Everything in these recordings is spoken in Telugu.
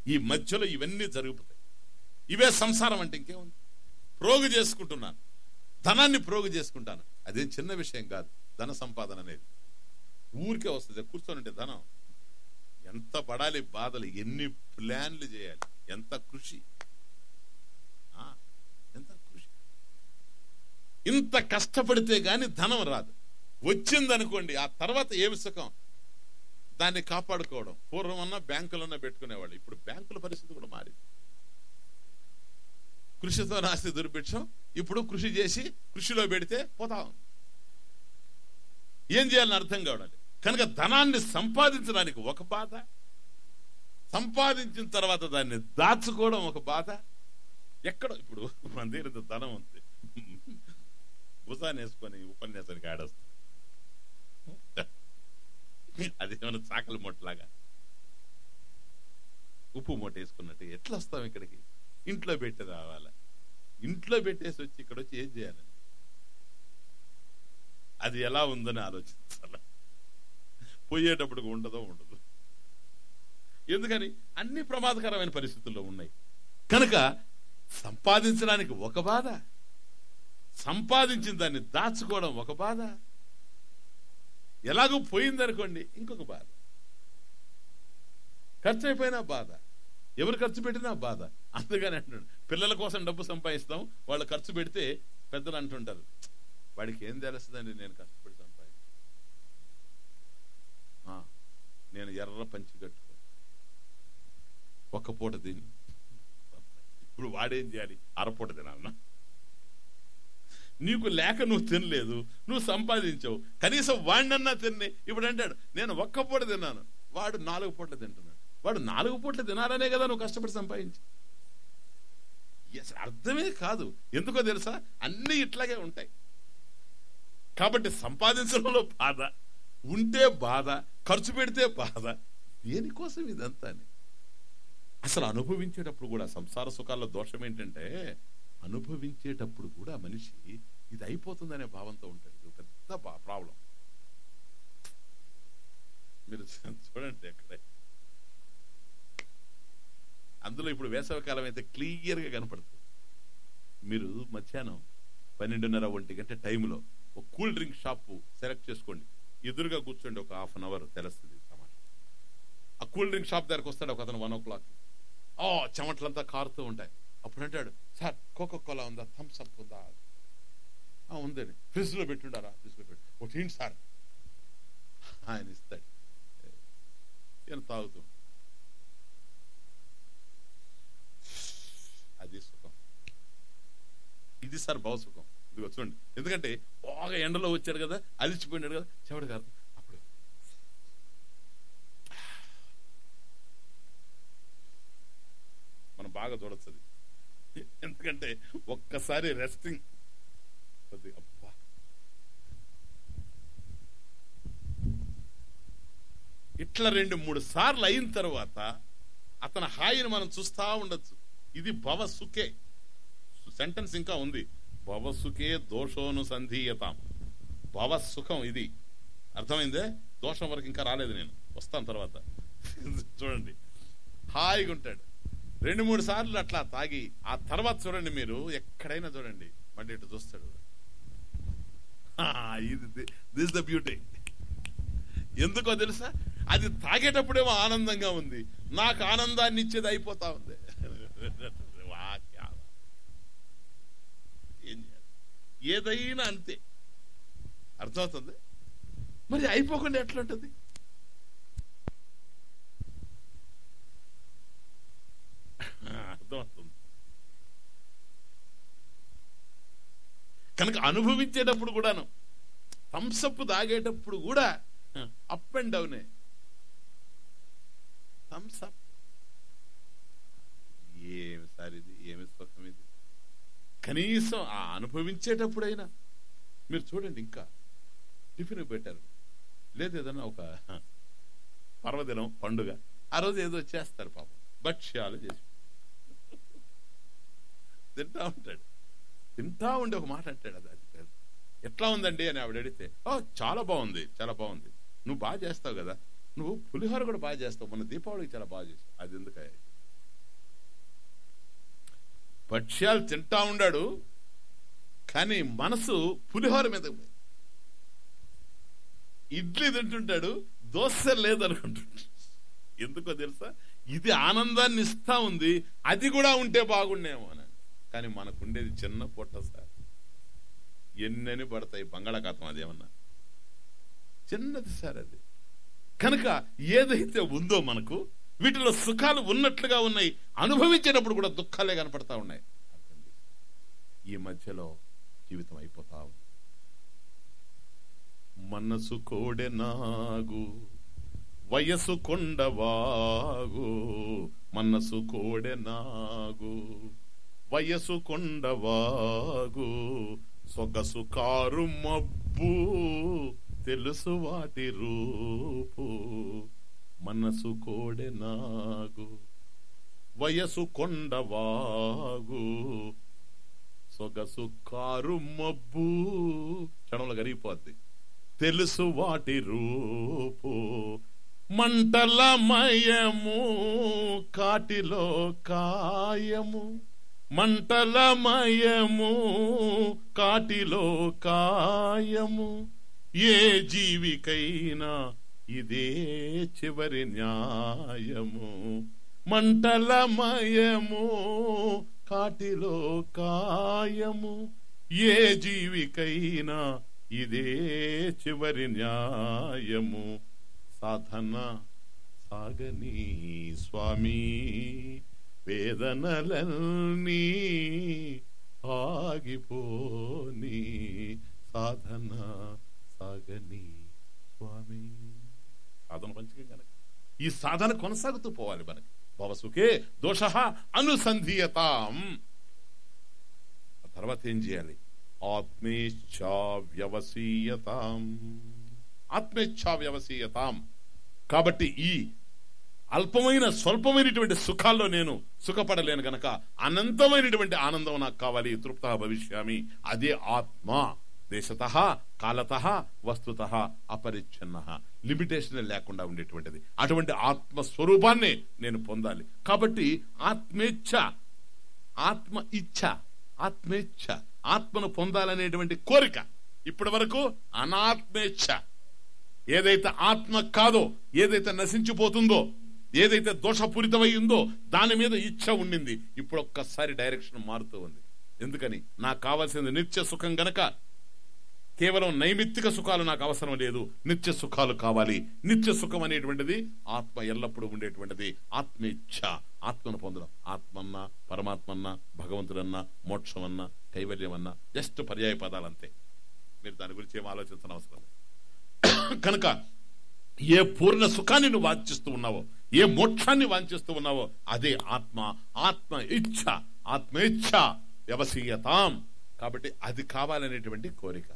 ఈ మధ్యలో ఇవన్నీ జరుగుతాయి ఇవే సంసారం అంటే ఇంకేముంది ప్రోగు చేసుకుంటున్నాను ధనాన్ని ప్రోగు చేసుకుంటాను అదేం చిన్న విషయం కాదు ధన సంపాదన అనేది ఊరికే వస్తుంది కూర్చొని ఉంటే ధనం ఎంత పడాలి బాధలు ఎన్ని ప్లాన్లు చేయాలి ఎంత కృషి ఆ, ఎంత కృషి ఇంత కష్టపడితే గాని ధనం రాదు వచ్చిందనుకోండి ఆ తర్వాత ఏమి సుఖం దాన్ని కాపాడుకోవడం పూర్వం అన్నా బ్యాంకులన్నా పెట్టుకునేవాళ్ళు ఇప్పుడు బ్యాంకుల పరిస్థితి కూడా మారింది కృషితో నాస్తి దుర్భిక్షం ఇప్పుడు కృషి చేసి కృషిలో పెడితే పోతా ఉంది ఏం చేయాలని అర్థం కావడాలి కనుక ధనాన్ని సంపాదించడానికి ఒక బాధ సంపాదించిన తర్వాత దాన్ని దాచుకోవడం ఒక బాధ ఎక్కడ ఇప్పుడు మన దగ్గర ఇంత ధనం ఉంది భుజాన్ని వేసుకొని ఉపన్యాసానికి ఆడొస్తుంది అది ఏమైనా చాకల మూటలాగా ఉప్పు మూట వేసుకున్నట్టు ఎట్లా వస్తాం ఇక్కడికి ఇంట్లో పెట్టి రావాలా ఇంట్లో పెట్టేసి వచ్చి ఇక్కడ వచ్చి ఏం చేయాలని అది ఎలా ఉందని ఆలోచించాలి పోయేటప్పుడు ఉండదో ఉండదు ఎందుకని అన్ని ప్రమాదకరమైన పరిస్థితుల్లో ఉన్నాయి కనుక సంపాదించడానికి ఒక బాధ సంపాదించిన దాన్ని దాచుకోవడం ఒక బాధ ఎలాగో పోయిందనుకోండి ఇంకొక బాధ ఖర్చు అయిపోయినా బాధ ఎవరు ఖర్చు పెట్టినా బాధ అందుకని అంటున్నాడు పిల్లల కోసం డబ్బు సంపాదిస్తాం వాళ్ళు ఖర్చు పెడితే పెద్దలు అంటుంటారు వాడికి ఏం తెలుస్తుందండి నేను కష్టపడి సంపాదించి ఆ, నేను ఎర్ర పంచి కట్టుకో ఒక్క పూట తిని ఇప్పుడు వాడేం చేయాలి అరపూట తినాలన్నా నీకు లేక నువ్వు తినలేదు నువ్వు సంపాదించావు కనీసం వాడినన్నా తిన్నే ఇప్పుడు అంటాడు నేను ఒక్క పూట తిన్నాను వాడు నాలుగు పూట్ల తింటున్నాడు వాడు నాలుగు పూట్ల తినాలనే కదా నువ్వు కష్టపడి సంపాదించి అసలు అర్థమే కాదు ఎందుకో తెలుసా అన్ని ఇట్లాగే ఉంటాయి కాబట్టి సంపాదించడంలో బాధ ఉంటే బాధ ఖర్చు పెడితే బాధ దేనికోసం ఇదంతా అని? అసలు అనుభవించేటప్పుడు కూడా సంసార సుఖాల్లో దోషం ఏంటంటే అనుభవించేటప్పుడు కూడా మనిషి ఇది అయిపోతుందనే భావంతో ఉంటాడు ఇది ఒక పెద్ద ప్రాబ్లం మీరు చూడండి అక్కడ అందులో ఇప్పుడు వేసవికాలం అయితే క్లియర్ గా కనపడుతుంది మీరు మధ్యాహ్నం పన్నెండున్నర ఒంటి గంట టైంలో ఒక కూల్ డ్రింక్ షాప్ సెలెక్ట్ చేసుకోండి ఎదురుగా కూర్చోండి ఒక హాఫ్ అన్ అవర్ తెలుస్తుంది సమాచారం ఆ కూల్ డ్రింక్ షాప్ దగ్గరకు వస్తాడు ఒక అతను వన్ ఓ క్లాక్ ఓ చెమట్లంతా కారుతూ ఉంటాయి అప్పుడు అంటాడు సార్ కోకో కోలా ఉందా థమ్స్ అప్ ఉందా "ఆ, ఉందండి ఫ్రిడ్జ్ లో పెట్టుండారా ఫ్రిడ్జ్ లో పెట్టు ఒకటి ఏంటి సార్ ఆయన ఇస్తాడు నేను తాగుతూ అది సుఖం ఇది సార్ బావ సుఖం ఇదిగో చూడండి ఎందుకంటే బాగా ఎండలో వచ్చాడు కదా అలిచిపోయినాడు కదా చెవడు కాదు అప్పుడు మనం బాగా చూడొచ్చు అది ఎందుకంటే ఒక్కసారి రెస్టింగ్ కొద్దిగా అబ్బా ఇట్లా రెండు మూడు సార్లు అయిన తర్వాత అతని హాయిని మనం చూస్తా ఉండొచ్చు ఇది భవ సుఖే సెంటెన్స్ ఇంకా ఉంది భవ సుఖే దోషోను సంధీయతాం భవ సుఖం ఇది అర్థమైందే దోషం వరకు ఇంకా రాలేదు నేను వస్తాను తర్వాత చూడండి హాయిగా ఉంటాడు రెండు మూడు సార్లు అట్లా తాగి ఆ తర్వాత చూడండి మీరు ఎక్కడైనా చూడండి మళ్ళీ ఇటు చూస్తాడు ఆ, ఇది దిస్ ద బ్యూటీ ఎందుకో తెలుసా అది తాగేటప్పుడేమో ఆనందంగా ఉంది నాకు ఆనందాన్ని ఇచ్చేది అయిపోతా ఉంది వా, క్యా బాత్. ఏం చేయాలి ఏదైనా అంతే అర్థమవుతుంది మరి అయిపోకుండా ఎట్లుంటుంది అర్థమవుతుంది కనుక అనుభవించేటప్పుడు కూడాను థమ్సప్ తాగేటప్పుడు కూడా అప్ అండ్ డౌనే థమ్సప్ ఏమి సార్ ఇది ఏమి సుఖం ఇది కనీసం ఆ అనుభవించేటప్పుడైనా మీరు చూడండి ఇంకా టిఫిన్ పెట్టారు లేదు ఏదన్నా ఒక పర్వదినం పండుగ ఆ రోజు ఏదో చేస్తారు పాపం భక్ష్యాలు చేసి తింటా ఉంటాడు తింటా ఉండి ఒక మాట అంటాడు అది అది కాదు. ఎట్లా ఉందండి అని ఆవిడ అడిగితే ఓ చాలా బాగుంది చాలా బాగుంది నువ్వు బాగా చేస్తావు కదా నువ్వు పులిహోర కూడా బాగా చేస్తావు మొన్న దీపావళికి చాలా బాగా చేసావు అది ఎందుకయ్యా భక్ష్యాలు తింటా ఉండాడు కానీ మనసు పులిహోర మీద ఉంది. ఇడ్లీ తింటుంటాడు దోశ లేదనుకుంటుంటాడు ఎందుకో తెలుసా ఇది ఆనందాన్ని ఇస్తా ఉంది అది కూడా ఉంటే బాగుండేమో అని కానీ మనకుండేది చిన్న పొట్ట సార్ ఎన్నని పడతాయి బంగాళాఖాతం అదేమన్నా చిన్నది సార్ అది కనుక ఏదైతే ఉందో మనకు వీటిలో సుఖాలు ఉన్నట్లుగా ఉన్నాయి అనుభవించేటప్పుడు కూడా దుఃఖాలే కనపడతా ఉన్నాయి అర్థం చేసుకో. ఈ మధ్యలో జీవితం అయిపోతా ఉంది మనసు కోడె నాగు వయసు కొండవాగు మనసు కోడె నాగు వయసు కొండవాగు సొగసు కారు మబ్బు తెలుసు వాటి రూపు మనసు కోడె నాగు వయసు కొండవాగు సొగసు కారు మబ్బు క్షణంలో కరిగిపోద్ది తెలుసు వాటి రూపు మంటలమయము కాటిలో కాయము మంటలమయము కాటిలో కాయము ఏ జీవికైనా ఇదే చివరి న్యాయము మంటలమయము కాటిలో కాయము ఏ జీవికైనా ఇదే చివరి న్యాయము సాధన సాగని స్వామి వేదనలన్నీ ఆగిపోని సాధన సాగని స్వామి సాధన పంచకం కనుక ఈ సాధన కొనసాగుతూ పోవాలి మనకి భవసుకే దోష అనుసంధీయతాం ఆ తర్వాత ఏం చేయాలి ఆత్మేచ్ఛా వ్యవసీయతాం ఆత్మేచ్ఛా వ్యవసీయతాం కాబట్టి ఈ అల్పమైన స్వల్పమైనటువంటి సుఖాల్లో నేను సుఖపడలేను గనక అనంతమైనటువంటి ఆనందం నాకు కావాలి తృప్త భవిష్యామి అదే ఆత్మ దేశత కాలత వస్తుత అపరిచ్ఛిన్న లిమిటేషన్ లేకుండా ఉండేటువంటిది అటువంటి ఆత్మ స్వరూపాన్ని నేను పొందాలి కాబట్టి ఆత్మేచ్ఛ ఆత్మ ఇచ్ఛ ఆత్మేచ్ఛ ఆత్మను పొందాలనేటువంటి కోరిక ఇప్పటి వరకు అనాత్మేచ్ఛ ఏదైతే ఆత్మ కాదో ఏదైతే నశించిపోతుందో ఏదైతే దోషపూరితమై ఉందో దాని మీద ఇచ్ఛ ఉండింది ఇప్పుడు ఒక్కసారి డైరెక్షన్ మారుతూ ఉంది ఎందుకని నాకు కావాల్సింది నిత్య సుఖం గనక కేవలం నైమిత్తిక సుఖాలు నాకు అవసరం లేదు నిత్య సుఖాలు కావాలి నిత్య సుఖం అనేటువంటిది ఆత్మ ఎల్లప్పుడూ ఉండేటువంటిది ఆత్మేచ్ఛ ఆత్మను పొందడం ఆత్మన్నా పరమాత్మన్నా భగవంతుడన్నా మోక్షమన్నా కైవల్యమన్నా జస్ట్ పర్యాయ పదాలు అంతే మీరు దాని గురించి ఏం ఆలోచించిన అవసరం లేదు. కనుక ఏ పూర్ణ సుఖాన్ని నువ్వు వాంఛిస్తూ ఉన్నావో ఏ మోక్షాన్ని వాంఛిస్తూ ఉన్నావో అదే ఆత్మ ఆత్మ ఇచ్ఛ ఆత్మ ఇచ్ఛ వ్యవసీయతాం కాబట్టి అది కావాలనేటువంటి కోరిక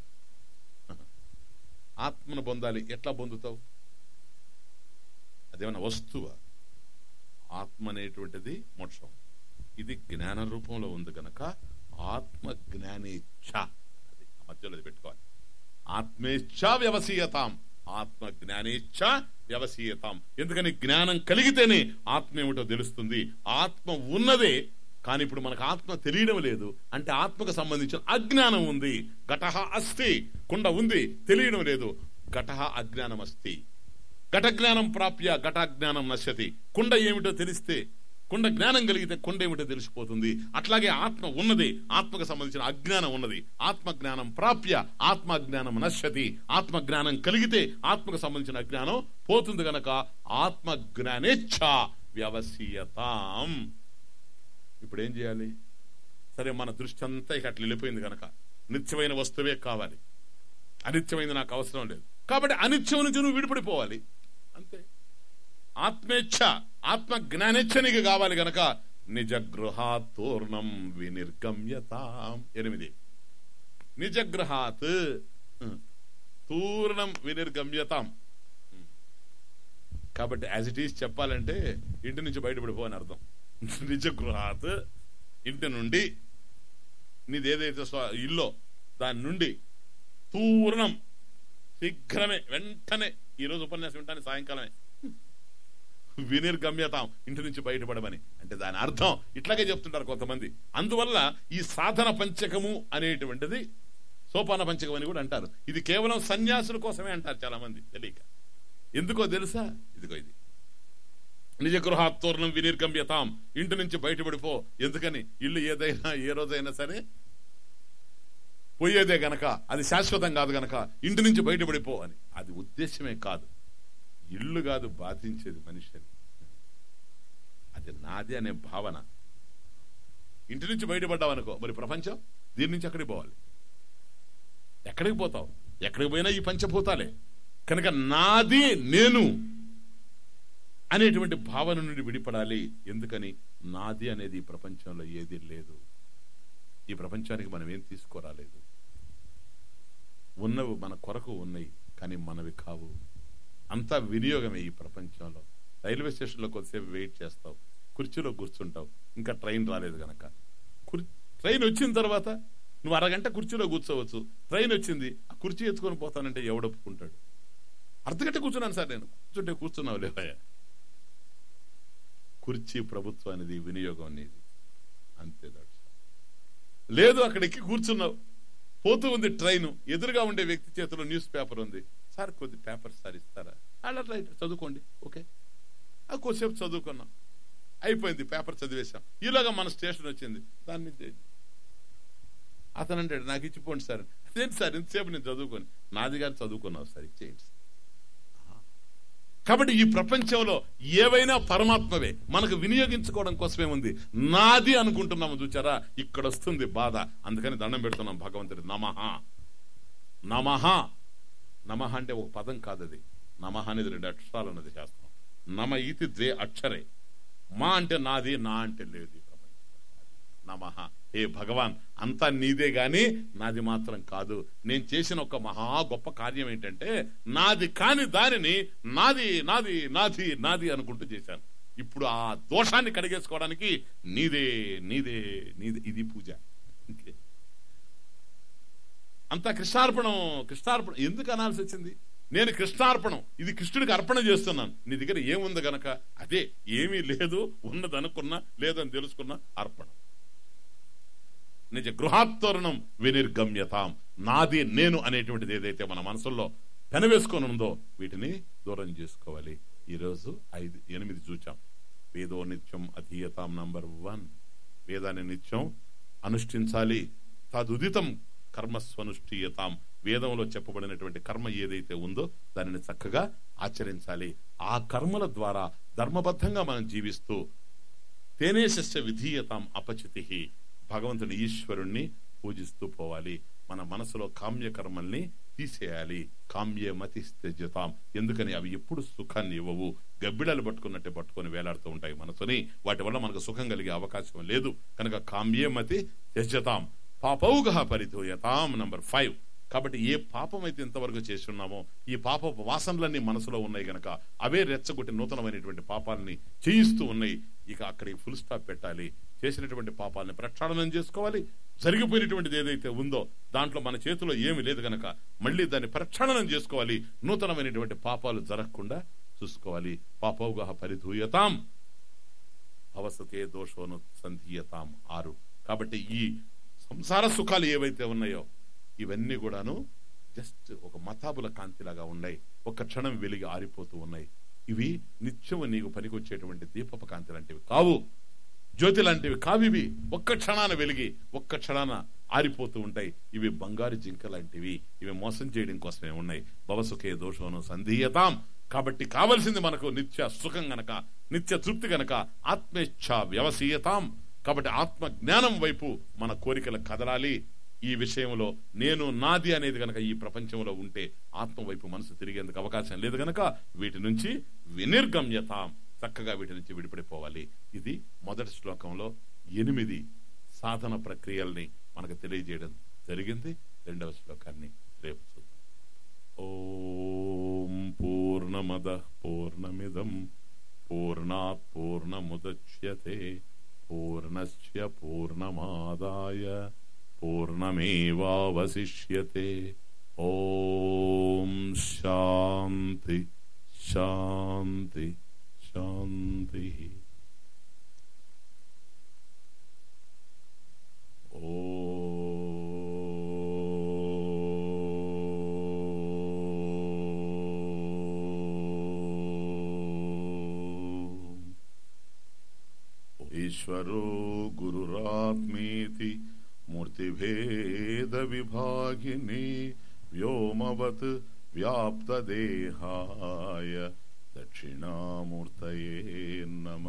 ఆత్మను పొందాలి ఎట్లా పొందుతావు అదేమన్నా వస్తువా ఆత్మ అనేటువంటిది మోక్షం ఇది జ్ఞాన రూపంలో ఉంది గనక ఆత్మ జ్ఞానేచ్ఛ అది ఆ మధ్యలో అది పెట్టుకోవాలి ఆత్మేచ్ఛ వ్యవసీయతాం ఆత్మ జ్ఞానేచ్ఛ వ్యవసీయతాం ఎందుకని జ్ఞానం కలిగితేనే ఆత్మ ఏమిటో తెలుస్తుంది ఆత్మ ఉన్నదే కానీ ఇప్పుడు మనకు ఆత్మ తెలియడం లేదు అంటే ఆత్మకు సంబంధించిన అజ్ఞానం ఉంది ఘట అస్తి కుండ ఉంది తెలియడం లేదు ఘట అజ్ఞానం అస్తి ఘట జ్ఞానం ప్రాప్య ఘట జ్ఞానం నశ్యతి కుండ ఏమిటో తెలిస్తే కుండ జ్ఞానం కలిగితే కుండ ఏమిటో తెలిసిపోతుంది అట్లాగే ఆత్మ ఉన్నది ఆత్మకు సంబంధించిన అజ్ఞానం ఉన్నది ఆత్మ జ్ఞానం ప్రాప్య ఆత్మ జ్ఞానం నశ్యతి ఆత్మ జ్ఞానం కలిగితే ఆత్మకు సంబంధించిన అజ్ఞానం పోతుంది గనక ఆత్మ జ్ఞానేచ్ఛ వ్యవసీయతాం ఇప్పుడు ఏం చేయాలి సరే మన దృష్టి అంతా ఇక అట్లా వెళ్ళిపోయింది గనక నిత్యమైన వస్తువే కావాలి అనిత్యమైంది నాకు అవసరం లేదు కాబట్టి అనిత్యం నుంచి నువ్వు విడిపడిపోవాలి అంతే ఆత్మేచ్ఛ ఆత్మ జ్ఞానేచ్ఛ నీకు కావాలి గనక నిజగృహాత్ తూర్ణం వినిర్గమ్యతాం ఎనిమిది నిజగృహాత్ ఉం, తూర్ణం వినిర్గమ్యతాం ఉం. కాబట్టి యాజ్ ఇట్ ఈస్ చెప్పాలంటే ఇంటి నుంచి బయటపడిపో అని అర్థం నిజగృహాత్ ఇంటి నుండి నీది ఏదైతే స్వ- ఇల్లో దాని నుండి తూర్ణం శీఘ్రమే వెంటనే ఈ రోజు ఉపన్యాసం వింటాను సాయంకాలమే వినిర్గమ్యతాం ఇంటి నుంచి బయటపడమని అంటే దాని అర్థం ఇట్లాగే చెప్తుంటారు కొంతమంది అందువల్ల ఈ సాధన పంచకము అనేటువంటిది సోపాన పంచకం అని కూడా అంటారు ఇది కేవలం సన్యాసుల కోసమే అంటారు చాలా మంది తెలియక ఎందుకో తెలుసా ఇదిగో ఇది నిజ గృహాత్తోరణం వినిర్గమ్యతాం ఇంటి నుంచి బయటపడిపో ఎందుకని ఇల్లు ఏదైనా ఏ రోజైనా సరే పోయేదే గనక అది శాశ్వతం కాదు గనక ఇంటి నుంచి బయటపడిపో అని అది ఉద్దేశమే కాదు ఇల్లు కాదు బాధించేది మనిషిని అది నాది అనే భావన ఇంటి నుంచి బయటపడ్డావు అనుకో మరి ప్రపంచం దీని నుంచి ఎక్కడికి పోవాలి ఎక్కడికి పోతావు ఎక్కడికి పోయినా ఈ పంచభూతాలే కనుక నాది నేను అనేటువంటి భావన నుండి విడిపడాలి ఎందుకని నాది అనేది ఈ ప్రపంచంలో ఏది లేదు ఈ ప్రపంచానికి మనం ఏం తీసుకురాలేదు ఉన్నవి మన కొరకు ఉన్నాయి కానీ మనవి కావు అంతా వినియోగమే ఈ ప్రపంచంలో రైల్వే స్టేషన్లో కొద్దిసేపు వెయిట్ చేస్తావు కుర్చీలో కూర్చుంటావు ఇంకా ట్రైన్ రాలేదు గనక కుర్- ట్రైన్ వచ్చిన తర్వాత నువ్వు అరగంట కుర్చీలో కూర్చోవచ్చు ట్రైన్ వచ్చింది ఆ కుర్చీ ఎత్తుకొని పోతానంటే ఎవడొప్పుకుంటాడు అర్ధగంట కూర్చున్నాను సార్ నేను కూర్చుంటే కూర్చున్నావు లేవయ్యా కుర్చీ ప్రభుత్వానిది వినియోగం అనేది అంతే దట్స్ all. లేదు అక్కడ ఎక్కి కూర్చున్నావు పోతూ ఉంది ట్రైన్ ఎదురుగా ఉండే వ్యక్తి చేతిలో న్యూస్ పేపర్ ఉంది సార్ కొద్ది పేపర్ సార్ ఇస్తారా అలా రైట్ చదువుకోండి ఓకే ఆ కొద్దిసేపు చదువుకున్నాం అయిపోయింది పేపర్ చదివేశాం ఈలోగా మన స్టేషన్ వచ్చింది దాని మీద చేయండి. అతను అంటాడు నాకు ఇచ్చిపోండి సార్ అదేంటి సార్ ఇంతసేపు నేను చదువుకొని నాది గారు చదువుకున్నావు సార్ ఇచ్చేయండి సార్ కాబట్టి ఈ ప్రపంచంలో ఏవైనా పరమాత్మవే మనకు వినియోగించుకోవడం కోసమే ఉంది నాది అనుకుంటున్నాము చూచారా ఇక్కడ వస్తుంది బాధ అందుకని దండం పెడుతున్నాం భగవంతుడి నమః నమః నమః అంటే ఒక పదం కాదు అది నమః అనేది రెండు అక్షరాలు అన్నది శాస్త్రం నమ ఇతి ద్వే అక్షరే మా అంటే నాది నా అంటే లేదు ఈ ప్రపంచంలో నమః ఏ భగవాన్ అంతా నీదే గాని నాది మాత్రం కాదు నేను చేసిన ఒక మహా గొప్ప కార్యం ఏంటంటే నాది కాని దానిని నాది నాది నాది నాది అనుకుంటూ చేశాను ఇప్పుడు ఆ దోషాన్ని కడిగేసుకోవడానికి నీదే నీదే నీదే ఇది పూజ ఇంకే. అంతా కృష్ణార్పణం కృష్ణార్పణం ఎందుకు అనాల్సి వచ్చింది నేను కృష్ణార్పణం ఇది కృష్ణుడికి అర్పణ చేస్తున్నాను నీ దగ్గర ఏముంది గనక అదే ఏమీ లేదు ఉన్నది అనుకున్నా లేదని తెలుసుకున్నా అర్పణం నిజ గృహాత్తోరణం వినిర్గమ్యతాం నాది నేను అనేటువంటిది ఏదైతే మన మనసుల్లో పెనవేసుకొని ఉందో వీటిని దూరం చేసుకోవాలి ఈరోజు ఐదు ఎనిమిది చూచాం వేదో నిత్యం అధీయతాం నంబర్ వన్ వేదాన్ని నిత్యం అనుష్ఠించాలి తదుదితం కర్మస్వనుష్ఠీయతాం వేదంలో చెప్పబడినటువంటి కర్మ ఏదైతే ఉందో దానిని చక్కగా ఆచరించాలి ఆ కర్మల ద్వారా ధర్మబద్ధంగా మనం జీవిస్తూ తేనేశస్య విధీయతాం అపచితి భగవంతుని ఈశ్వరుణ్ణి పూజిస్తూ పోవాలి మన మనసులో కామ్య కర్మల్ని తీసేయాలి కామ్య మతి త్యజతాం ఎందుకని అవి ఎప్పుడు సుఖాన్ని ఇవ్వవు గబ్బిడలు పట్టుకున్నట్టే పట్టుకొని వేలాడుతూ ఉంటాయి మనసుని వాటి వల్ల మనకు సుఖం కలిగే అవకాశం లేదు కనుక కామ్యే మతి త్యజతాం పాపౌగ పరిధూయతాం నంబర్ ఫైవ్ కాబట్టి ఏ పాపం అయితే ఇంతవరకు చేసి ఉన్నామో ఈ పాప వాసనలన్నీ మనసులో ఉన్నాయి గనక అవే రెచ్చగొట్టి నూతనమైనటువంటి పాపాలని చేయిస్తూ ఉన్నాయి ఇక అక్కడికి ఫుల్ స్టాప్ పెట్టాలి చేసినటువంటి పాపాలని ప్రక్షాళనం చేసుకోవాలి జరిగిపోయినటువంటిది ఏదైతే ఉందో దాంట్లో మన చేతిలో ఏమి లేదు గనక మళ్ళీ దాన్ని ప్రక్షాళనం చేసుకోవాలి నూతనమైనటువంటి పాపాలు జరగకుండా చూసుకోవాలి పాపౌగ పరిధూయతాం అవసతే దోషోను సంధీయతాం ఆరు కాబట్టి ఈ సంసార సుఖాలు ఏవైతే ఉన్నాయో ఇవన్నీ కూడాను జస్ట్ ఒక మతాబుల కాంతిలాగా ఉన్నాయి ఒక క్షణం వెలిగి ఆరిపోతూ ఉన్నాయి ఇవి నిత్యము నీకు పనికొచ్చేటువంటి దీపపు కాంతి లాంటివి కావు జ్యోతి లాంటివి కావివి ఒక్క క్షణాన వెలిగి ఒక్క క్షణాన ఆరిపోతూ ఉంటాయి ఇవి బంగారు జింక లాంటివి ఇవి మోసం చేయడం కోసమే ఉన్నాయి భవసుఖే దోషోను సంధీయతాం కాబట్టి కావలసింది మనకు నిత్య సుఖం గనక నిత్య తృప్తి గనక ఆత్మేచ్ఛ వ్యవసీయతాం కాబట్టి ఆత్మ జ్ఞానం వైపు మన కోరికలు కదలాలి ఈ విషయంలో నేను నాది అనేది గనక ఈ ప్రపంచంలో ఉంటే ఆత్మ వైపు మనసు తిరిగేందుకు అవకాశం లేదు గనక వీటి నుంచి వినిర్గమ్యతాం చక్కగా వీటి నుంచి విడిపడిపోవాలి ఇది మొదటి శ్లోకంలో ఎనిమిది సాధన ప్రక్రియల్ని మనకు తెలియజేయడం జరిగింది రెండవ శ్లోకాన్ని రేపు చూద్దాం ఓం పూర్ణమద పూర్ణమిదం పూర్ణాత్ పూర్ణముద్యతే పూర్ణస్య పూర్ణమాదాయ పూర్ణమేవావశిష్యతే ఓం శాంతి శాంతి శాంతి ఈశ్వరో గురురాత్మేతి మూర్తిభేద విభాగిని వ్యోమవత్ వ్యాప్తదేహాయ దక్షిణామూర్తయే నమ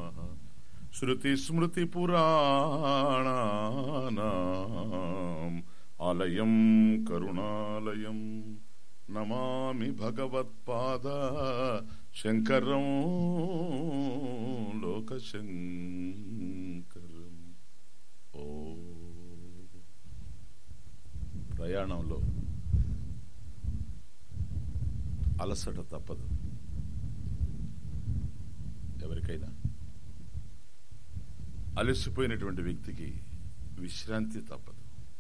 श्रुतिस्मृतिपुराणानाम् आलयम् करुणालयम् नमामि भगवत्पाद शङ्करम् లోకశంకరం ఓ ప్రయాణంలో అలసట తప్పదు ఎవరికైనా అలసిపోయినటువంటి వ్యక్తికి విశ్రాంతి తప్పదు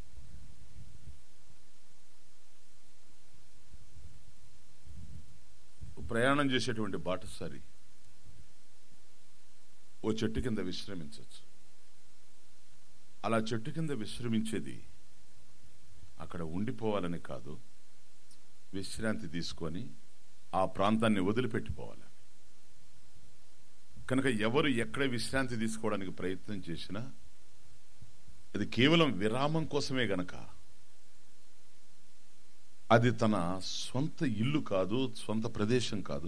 ప్రయాణం చేసేటువంటి బాటసారి ఓ చెట్టు కింద విశ్రమించవచ్చు అలా చెట్టు కింద విశ్రమించేది అక్కడ ఉండిపోవాలని కాదు విశ్రాంతి తీసుకొని ఆ ప్రాంతాన్ని వదిలిపెట్టిపోవాలి కనుక ఎవరు ఎక్కడ విశ్రాంతి తీసుకోవడానికి ప్రయత్నం చేసినా అది కేవలం విరామం కోసమే గనక అది తన సొంత ఇల్లు కాదు సొంత ప్రదేశం కాదు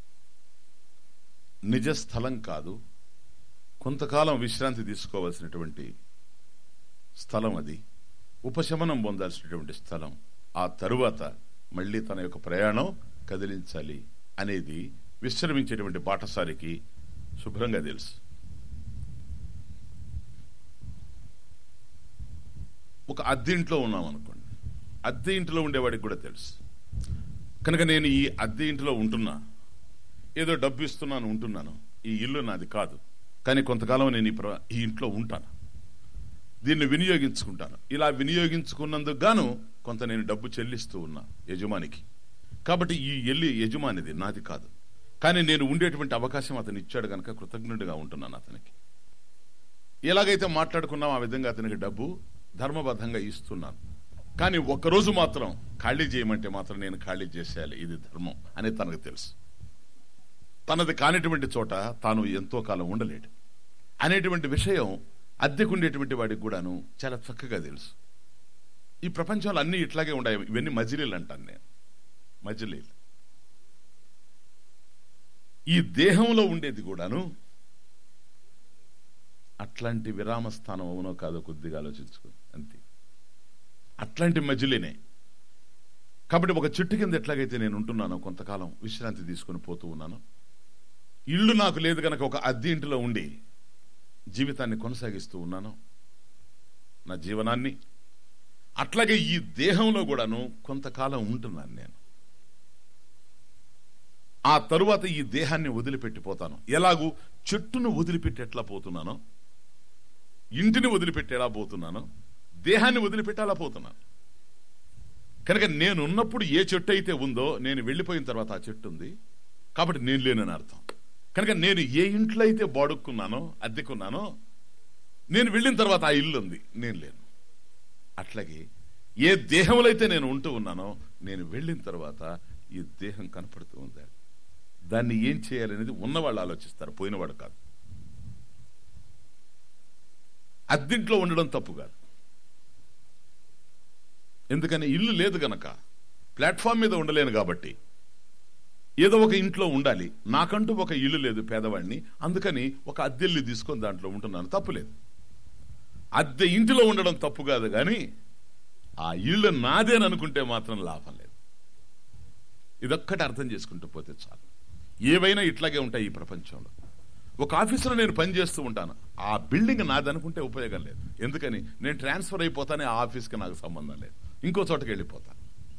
నిజ స్థలం కాదు కొంతకాలం విశ్రాంతి తీసుకోవాల్సినటువంటి స్థలం అది ఉపశమనం పొందాల్సినటువంటి స్థలం ఆ తరువాత మళ్ళీ తన యొక్క ప్రయాణం కదిలించాలి అనేది విశ్రమించేటువంటి బాటసారికి శుభ్రంగా తెలుసు ఒక అద్దె ఇంట్లో ఉన్నాం అనుకోండి అద్దె ఇంట్లో ఉండేవాడికి కూడా తెలుసు కనుక నేను ఈ అద్దె ఇంట్లో ఉంటున్నా ఏదో డబ్బు ఇస్తున్నాను ఉంటున్నాను ఈ ఇల్లు నాది కాదు కానీ కొంతకాలం నేను ఈ ప్ర- ఈ ఇంట్లో ఉంటాను దీన్ని వినియోగించుకుంటాను ఇలా వినియోగించుకున్నందుకు గాను కొంత నేను డబ్బు చెల్లిస్తూ ఉన్నా యజమానికి కాబట్టి ఈ ఎల్లి యజమానిది నాది కాదు కానీ నేను ఉండేటువంటి అవకాశం అతను ఇచ్చాడు కనుక కృతజ్ఞుడిగా ఉంటున్నాను అతనికి ఎలాగైతే మాట్లాడుకున్నాం ఆ విధంగా అతనికి డబ్బు ధర్మబద్ధంగా ఇస్తున్నాను కానీ ఒక్కరోజు మాత్రం ఖాళీ చేయమంటే మాత్రం నేను ఖాళీ చేసేయాలి ఇది ధర్మం అనేది తనకు తెలుసు తనది కానిటువంటి చోట తాను ఎంతో కాలం ఉండలేడు అనేటువంటి విషయం అద్దెకుండేటువంటి వాడికి కూడాను చాలా చక్కగా తెలుసు ఈ ప్రపంచంలో అన్ని ఇట్లాగే ఉన్నాయి ఇవన్నీ మజిలీలు అంటాను నేను మజిలీలు ఈ దేహంలో ఉండేది కూడాను అట్లాంటి విరామ స్థానం అవునో కాదో కొద్దిగా ఆలోచించుకో అంతే అట్లాంటి మధ్యలోనే కాబట్టి ఒక చెట్టు కింద ఎట్లాగైతే నేను ఉంటున్నానో కొంతకాలం విశ్రాంతి తీసుకొని పోతూ ఉన్నాను ఇల్లు నాకు లేదు కనుక ఒక అద్దె ఇంటిలో ఉండి జీవితాన్ని కొనసాగిస్తూ ఉన్నాను నా జీవనాన్ని అట్లాగే ఈ దేహంలో కూడాను కొంతకాలం ఉంటున్నాను నేను ఆ తరువాత ఈ దేహాన్ని వదిలిపెట్టిపోతాను ఎలాగూ చెట్టును వదిలిపెట్టి ఎట్లా పోతున్నానో ఇంటిని వదిలిపెట్టి ఎలా పోతున్నానో దేహాన్ని వదిలిపెట్టి అలా పోతున్నాను కనుక నేనున్నప్పుడు ఏ చెట్టు అయితే ఉందో నేను వెళ్ళిపోయిన తర్వాత ఆ చెట్టు ఉంది కాబట్టి నేను లేనని అర్థం కనుక నేను ఏ ఇంట్లో అయితే బాడుక్కున్నానో అద్దెకున్నానో నేను వెళ్ళిన తర్వాత ఆ ఇల్లు ఉంది నేను లేను అట్లాగే ఏ దేహంలో అయితే నేను ఉంటూ ఉన్నానో నేను వెళ్ళిన తర్వాత ఈ దేహం కనపడుతూ ఉంది దాన్ని ఏం చేయాలనేది ఉన్నవాళ్ళు ఆలోచిస్తారు పోయినవాడు కాదు అద్దింట్లో ఉండడం తప్పు కాదు ఎందుకని ఇల్లు లేదు గనక ప్లాట్ఫామ్ మీద ఉండలేను కాబట్టి ఏదో ఒక ఇంట్లో ఉండాలి నాకంటూ ఒక ఇల్లు లేదు పేదవాడిని అందుకని ఒక అద్దెల్లు తీసుకొని దాంట్లో ఉంటున్నాను తప్పులేదు అద్దె ఇంటిలో ఉండడం తప్పు కాదు కానీ ఆ ఇల్లు నాదేని అనుకుంటే మాత్రం లాభం లేదు ఇదొక్కటి అర్థం చేసుకుంటూ పోతే చాలు ఏవైనా ఇట్లాగే ఉంటాయి ఈ ప్రపంచంలో ఒక ఆఫీసులో నేను పని చేస్తూ ఉంటాను ఆ బిల్డింగ్ నాది అనుకుంటే ఉపయోగం లేదు ఎందుకని నేను ట్రాన్స్ఫర్ అయిపోతానే ఆ ఆఫీస్కి నాకు సంబంధం లేదు ఇంకో చోటకి వెళ్ళిపోతాను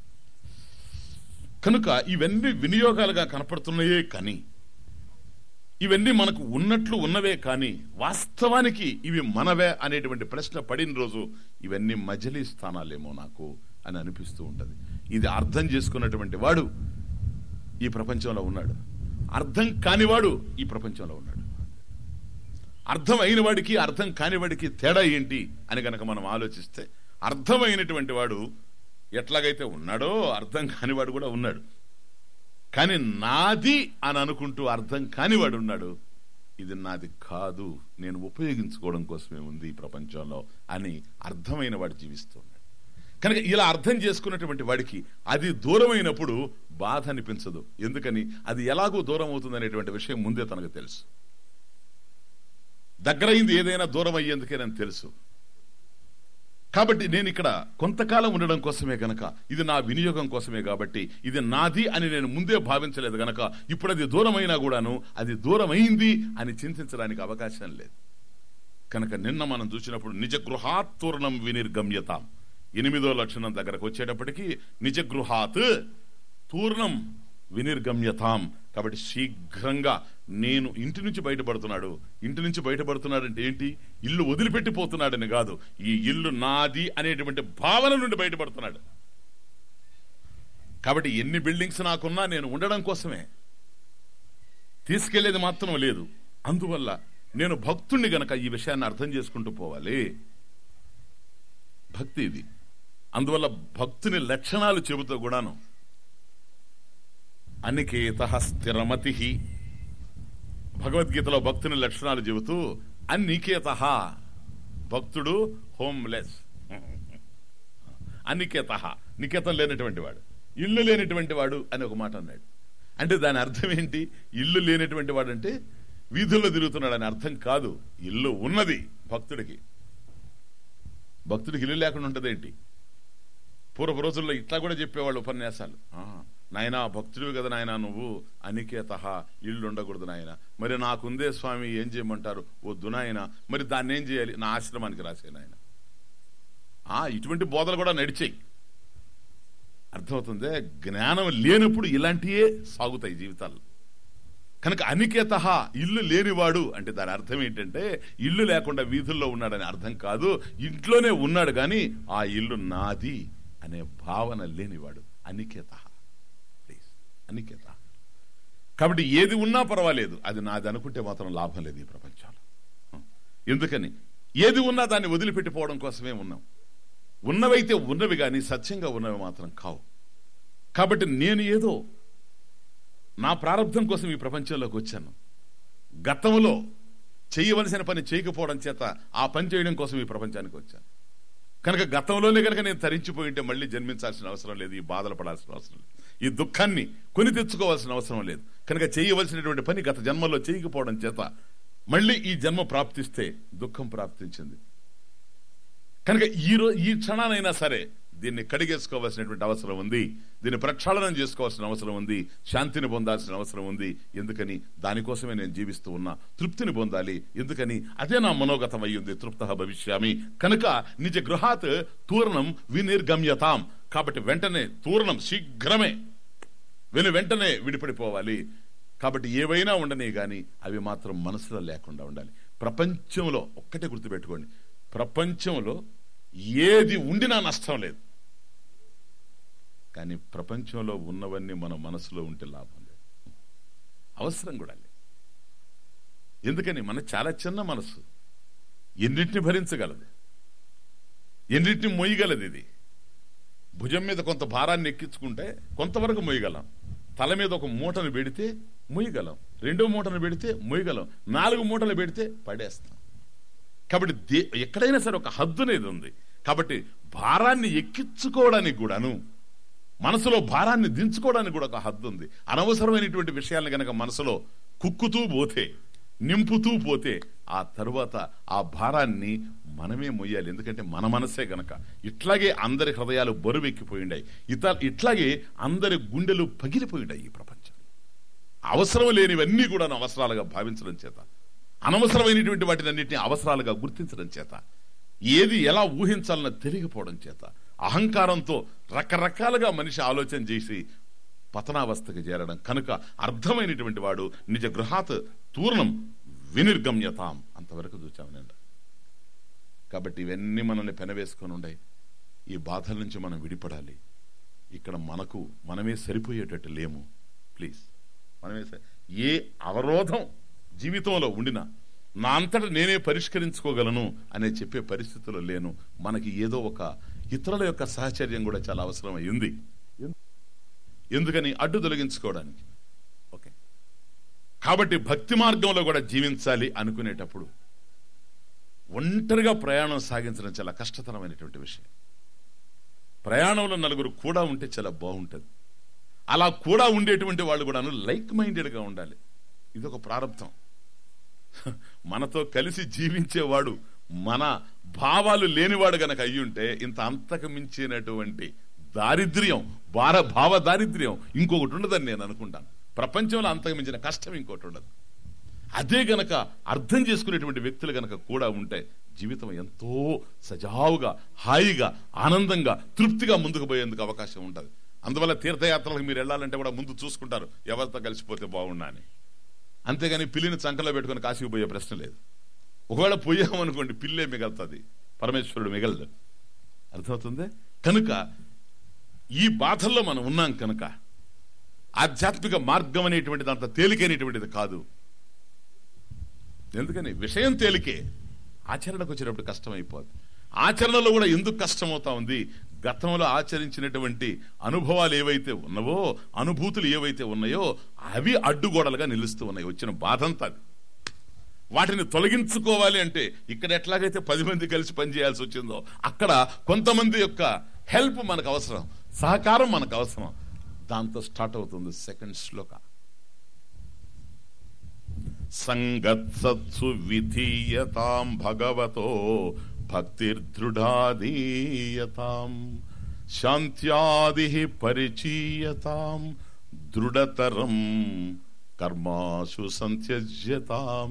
కనుక ఇవన్నీ వినియోగాలుగా కనపడుతున్నాయే కానీ ఇవన్నీ మనకు ఉన్నట్లు ఉన్నవే కానీ వాస్తవానికి ఇవి మనవే అనేటువంటి ప్రశ్న పడిన రోజు ఇవన్నీ మజిలీ స్థానాలేమో నాకు అని అనిపిస్తూ ఉంటది ఇది అర్థం చేసుకున్నటువంటి వాడు ఈ ప్రపంచంలో ఉన్నాడు అర్థం కానివాడు ఈ ప్రపంచంలో ఉన్నాడు అర్థం అయిన వాడికి అర్థం కానివాడికి తేడా ఏంటి అని గనక మనం ఆలోచిస్తే అర్థమైనటువంటి వాడు ఎట్లాగైతే ఉన్నాడో అర్థం కానివాడు కూడా ఉన్నాడు కానీ నాది అని అనుకుంటూ అర్థం కానివాడు ఉన్నాడు ఇది నాది కాదు నేను ఉపయోగించుకోవడం కోసమే ఉంది ఈ ప్రపంచంలో అని అర్థమైన వాడు జీవిస్తున్నాడు కనుక ఇలా అర్థం చేసుకున్నటువంటి వాడికి అది దూరమైనప్పుడు బాధ అనిపించదు ఎందుకని అది ఎలాగో దూరం అవుతుంది అనేటువంటి విషయం ముందే తనకు తెలుసు దగ్గరైంది ఏదైనా దూరం అయ్యేందుకేనని తెలుసు కాబట్టి నేను ఇక్కడ కొంతకాలం ఉండడం కోసమే గనక ఇది నా వినియోగం కోసమే కాబట్టి ఇది నాది అని నేను ముందే భావించలేదు గనక ఇప్పుడు అది దూరమైనా కూడాను అది దూరమైంది అని చింతించడానికి అవకాశం లేదు కనుక నిన్న మనం చూసినప్పుడు నిజ గృహాత్తూర్ణం వినిర్గమ్యతాం ఎనిమిదో లక్షణం దగ్గరకు వచ్చేటప్పటికి నిజ గృహాత్ పూర్ణం వినిర్గమ్యతాం కాబట్టి శీఘ్రంగా నేను ఇంటి నుంచి బయటపడుతున్నాడు ఇంటి నుంచి బయటపడుతున్నాడంటే ఏంటి ఇల్లు వదిలిపెట్టిపోతున్నాడని కాదు ఈ ఇల్లు నాది అనేటువంటి భావన నుండి బయటపడుతున్నాడు కాబట్టి ఎన్ని బిల్డింగ్స్ నాకున్నా నేను ఉండడం కోసమే తీసుకెళ్లేది మాత్రం లేదు అందువల్ల నేను భక్తుణ్ణి గనక ఈ విషయాన్ని అర్థం చేసుకుంటూ పోవాలి భక్తి ఇది అందువల్ల భక్తుని లక్షణాలు చెబుతూ కూడాను అనికేత స్థిరమతి భగవద్గీతలో భక్తుని లక్షణాలు చెబుతూ అనికేత భక్తుడు హోమ్లెస్ అనికేత నికేతం లేనటువంటి వాడు ఇల్లు లేనటువంటి వాడు అని ఒక మాట అన్నాడు అంటే దాని అర్థం ఏంటి ఇల్లు లేనటువంటి వాడు అంటే వీధుల్లో తిరుగుతున్నాడు అని అర్థం కాదు ఇల్లు ఉన్నది భక్తుడికి భక్తుడికి ఇల్లు లేకుండా ఉంటదేంటి పూర్వపు రోజుల్లో ఇట్లా కూడా చెప్పేవాళ్ళు ఉపన్యాసాలు ఆ, నాయనా భక్తుడివి కదా నాయనా నువ్వు అనికేత ఇల్లు ఉండకూడదు నాయన మరి నాకుందే స్వామి ఏం చేయమంటారు వద్దు నాయన మరి దాన్ని ఏం చేయాలి నా ఆశ్రమానికి రాసే నాయన ఆ ఇటువంటి బోధలు కూడా నడిచాయి అర్థమవుతుంది జ్ఞానం లేనప్పుడు ఇలాంటివే సాగుతాయి జీవితాల్లో కనుక అనికేత ఇల్లు లేనివాడు అంటే దాని అర్థం ఏంటంటే ఇల్లు లేకుండా వీధుల్లో ఉన్నాడని అర్థం కాదు ఇంట్లోనే ఉన్నాడు గాని ఆ ఇల్లు నాది అనే భావన లేనివాడు అనికేత ప్లీజ్ అనికేత కాబట్టి ఏది ఉన్నా పర్వాలేదు అది నాది అనుకుంటే మాత్రం లాభం లేదు ఈ ప్రపంచంలో ఎందుకని ఏది ఉన్నా దాన్ని వదిలిపెట్టిపోవడం కోసమే ఉన్నాం ఉన్నవైతే ఉన్నవి కానీ సత్యంగా ఉన్నవి మాత్రం కావు కాబట్టి నేను ఏదో నా ప్రారంభం కోసం ఈ ప్రపంచంలోకి వచ్చాను గతంలో చేయవలసిన పని చేయకపోవడం చేత ఆ పని చేయడం కోసం ఈ ప్రపంచానికి వచ్చాను కనుక గతంలోనే కనుక నేను తరించిపోయి ఉంటే మళ్ళీ జన్మించాల్సిన అవసరం లేదు ఈ బాధలు పడాల్సిన అవసరం లేదు ఈ దుఃఖాన్ని కొని తెచ్చుకోవాల్సిన అవసరం లేదు కనుక చేయవలసినటువంటి పని గత జన్మలో చేయకపోవడం చేత మళ్ళీ ఈ జన్మ ప్రాప్తిస్తే దుఃఖం ప్రాప్తించింది కనుక ఈ రో ఈ క్షణానైనా సరే దీన్ని కడిగేసుకోవాల్సినటువంటి అవసరం ఉంది దీన్ని ప్రక్షాళనం చేసుకోవాల్సిన అవసరం ఉంది శాంతిని పొందాల్సిన అవసరం ఉంది ఎందుకని దానికోసమే నేను జీవిస్తూ ఉన్నా తృప్తిని పొందాలి ఎందుకని అదే నా మనోగతం అయ్యింది తృప్త భవిష్యామి కనుక నిజ గృహాత్ తూర్ణం వినిర్గమ్యతాం కాబట్టి వెంటనే తూర్ణం శీఘ్రమే వెను వెంటనే విడిపడిపోవాలి కాబట్టి ఏవైనా ఉండని గాని అవి మాత్రం మనసులో లేకుండా ఉండాలి ప్రపంచంలో ఒక్కటే గుర్తుపెట్టుకోండి ప్రపంచంలో ఏది ఉండినా నష్టం లేదు కానీ ప్రపంచంలో ఉన్నవన్నీ మన మనసులో ఉంటే లాభం లేదు అవసరం కూడా లేదు ఎందుకని మన చాలా చిన్న మనసు ఎన్నిటిని భరించగలదు ఎన్నిటిని మోయగలదు ఇది భుజం మీద కొంత భారాన్ని ఎక్కించుకుంటే కొంతవరకు మోయగలం తల మీద ఒక మూటను పెడితే మోయగలం రెండో మూటను పెడితే మోయగలం నాలుగు మూటలు పెడితే పడేస్తాం కాబట్టి దే- ఎక్కడైనా సరే ఒక హద్దు అనేది ఉంది కాబట్టి భారాన్ని ఎక్కించుకోవడానికి కూడాను మనసులో భారాన్ని దించుకోవడానికి కూడా ఒక హద్దు ఉంది అనవసరమైనటువంటి విషయాలను గనక మనసులో కుక్కుతూ పోతే నింపుతూ పోతే ఆ తరువాత ఆ భారాన్ని మనమే మొయ్యాలి ఎందుకంటే మన మనసే గనక ఇట్లాగే అందరి హృదయాలు బరువెక్కిపోయిండాయి ఇత ఇట్లాగే అందరి గుండెలు పగిలిపోయిండాయి ఈ ప్రపంచం అవసరం లేనివన్నీ కూడా అవసరాలుగా భావించడం చేత అనవసరమైనటువంటి వాటిని అన్నింటినీ అవసరాలుగా గుర్తించడం చేత ఏది ఎలా ఊహించాలన్న తెలియకపోవడం చేత అహంకారంతో రకరకాలుగా మనిషి ఆలోచన చేసి పతనావస్థకి చేరడం కనుక అర్థమైనటువంటి వాడు నిజ గృహాత్ తూర్ణం వినిర్గమ్యతాం అంతవరకు చూచామనండి కాబట్టి ఇవన్నీ మనల్ని పెనవేసుకొని ఉన్నాయి ఈ బాధల నుంచి మనం విడిపడాలి ఇక్కడ మనకు మనమే సరిపోయేటట్టు లేము ప్లీజ్ మనమే సరి- ఏ అవరోధం జీవితంలో ఉండినా నా అంతటా నేనే పరిష్కరించుకోగలను అనే చెప్పే పరిస్థితిలో లేను మనకి ఏదో ఒక ఇతరుల యొక్క సహచర్యం కూడా చాలా అవసరం అయింది ఎందుకని అడ్డు తొలగించుకోవడానికి ఓకే కాబట్టి భక్తి మార్గంలో కూడా జీవించాలి అనుకునేటప్పుడు ఒంటరిగా ప్రయాణం సాగించడం చాలా కష్టతరమైనటువంటి విషయం ప్రయాణంలో నలుగురు కూడా ఉంటే చాలా బాగుంటుంది అలా కూడా ఉండేటువంటి వాళ్ళు కూడాను లైక్ మైండెడ్గా ఉండాలి ఇది ఒక ప్రారంభం మనతో కలిసి జీవించేవాడు మన భావాలు లేనివాడు గనక అయ్యుంటే ఇంత అంతకు మించినటువంటి దారిద్ర్యం భార భావ దారిద్ర్యం ఇంకొకటి ఉండదని నేను అనుకుంటాను ప్రపంచంలో అంతకు మించిన కష్టం ఇంకోటి ఉండదు అదే గనక అర్థం చేసుకునేటువంటి వ్యక్తులు గనక కూడా ఉంటే జీవితం ఎంతో సజావుగా హాయిగా ఆనందంగా తృప్తిగా ముందుకు పోయేందుకు అవకాశం ఉంటుంది అందువల్ల తీర్థయాత్రలకు మీరు వెళ్ళాలంటే కూడా ముందు చూసుకుంటారు ఎవరితో కలిసిపోతే బాగుండా అని అంతేగాని పిల్లిని చంకలో పెట్టుకుని కాశీకి పోయే ప్రశ్న లేదు ఒకవేళ పోయామనుకోండి పిల్లే మిగలుతుంది పరమేశ్వరుడు మిగలదు అర్థమవుతుంది కనుక ఈ బాధల్లో మనం ఉన్నాం కనుక ఆధ్యాత్మిక మార్గం అనేటువంటిది అంత తేలికైనటువంటిది కాదు ఎందుకని విషయం తేలికే ఆచరణకు వచ్చినప్పుడు కష్టం అయిపోద్ది ఆచరణలో కూడా ఎందుకు కష్టమవుతా ఉంది గతంలో ఆచరించినటువంటి అనుభవాలు ఏవైతే ఉన్నవో అనుభూతులు ఏవైతే ఉన్నాయో అవి అడ్డుగోడలుగా నిలుస్తూ ఉన్నాయి వచ్చిన బాధంతా అది వాటిని తొలగించుకోవాలి అంటే ఇక్కడ ఎట్లాగైతే పది మంది కలిసి పనిచేయాల్సి వచ్చిందో అక్కడ కొంతమంది యొక్క హెల్ప్ మనకు అవసరం సహకారం మనకు అవసరం దాంతో స్టార్ట్ అవుతుంది సెకండ్ శ్లోక సంగత్సత్సు విధీయతాం భగవతో భక్తిర్దృఢాదీయతాం శాంత్యాది పరిచీయతాం దృఢతరం కర్మాసు సంత్యజ్యతాం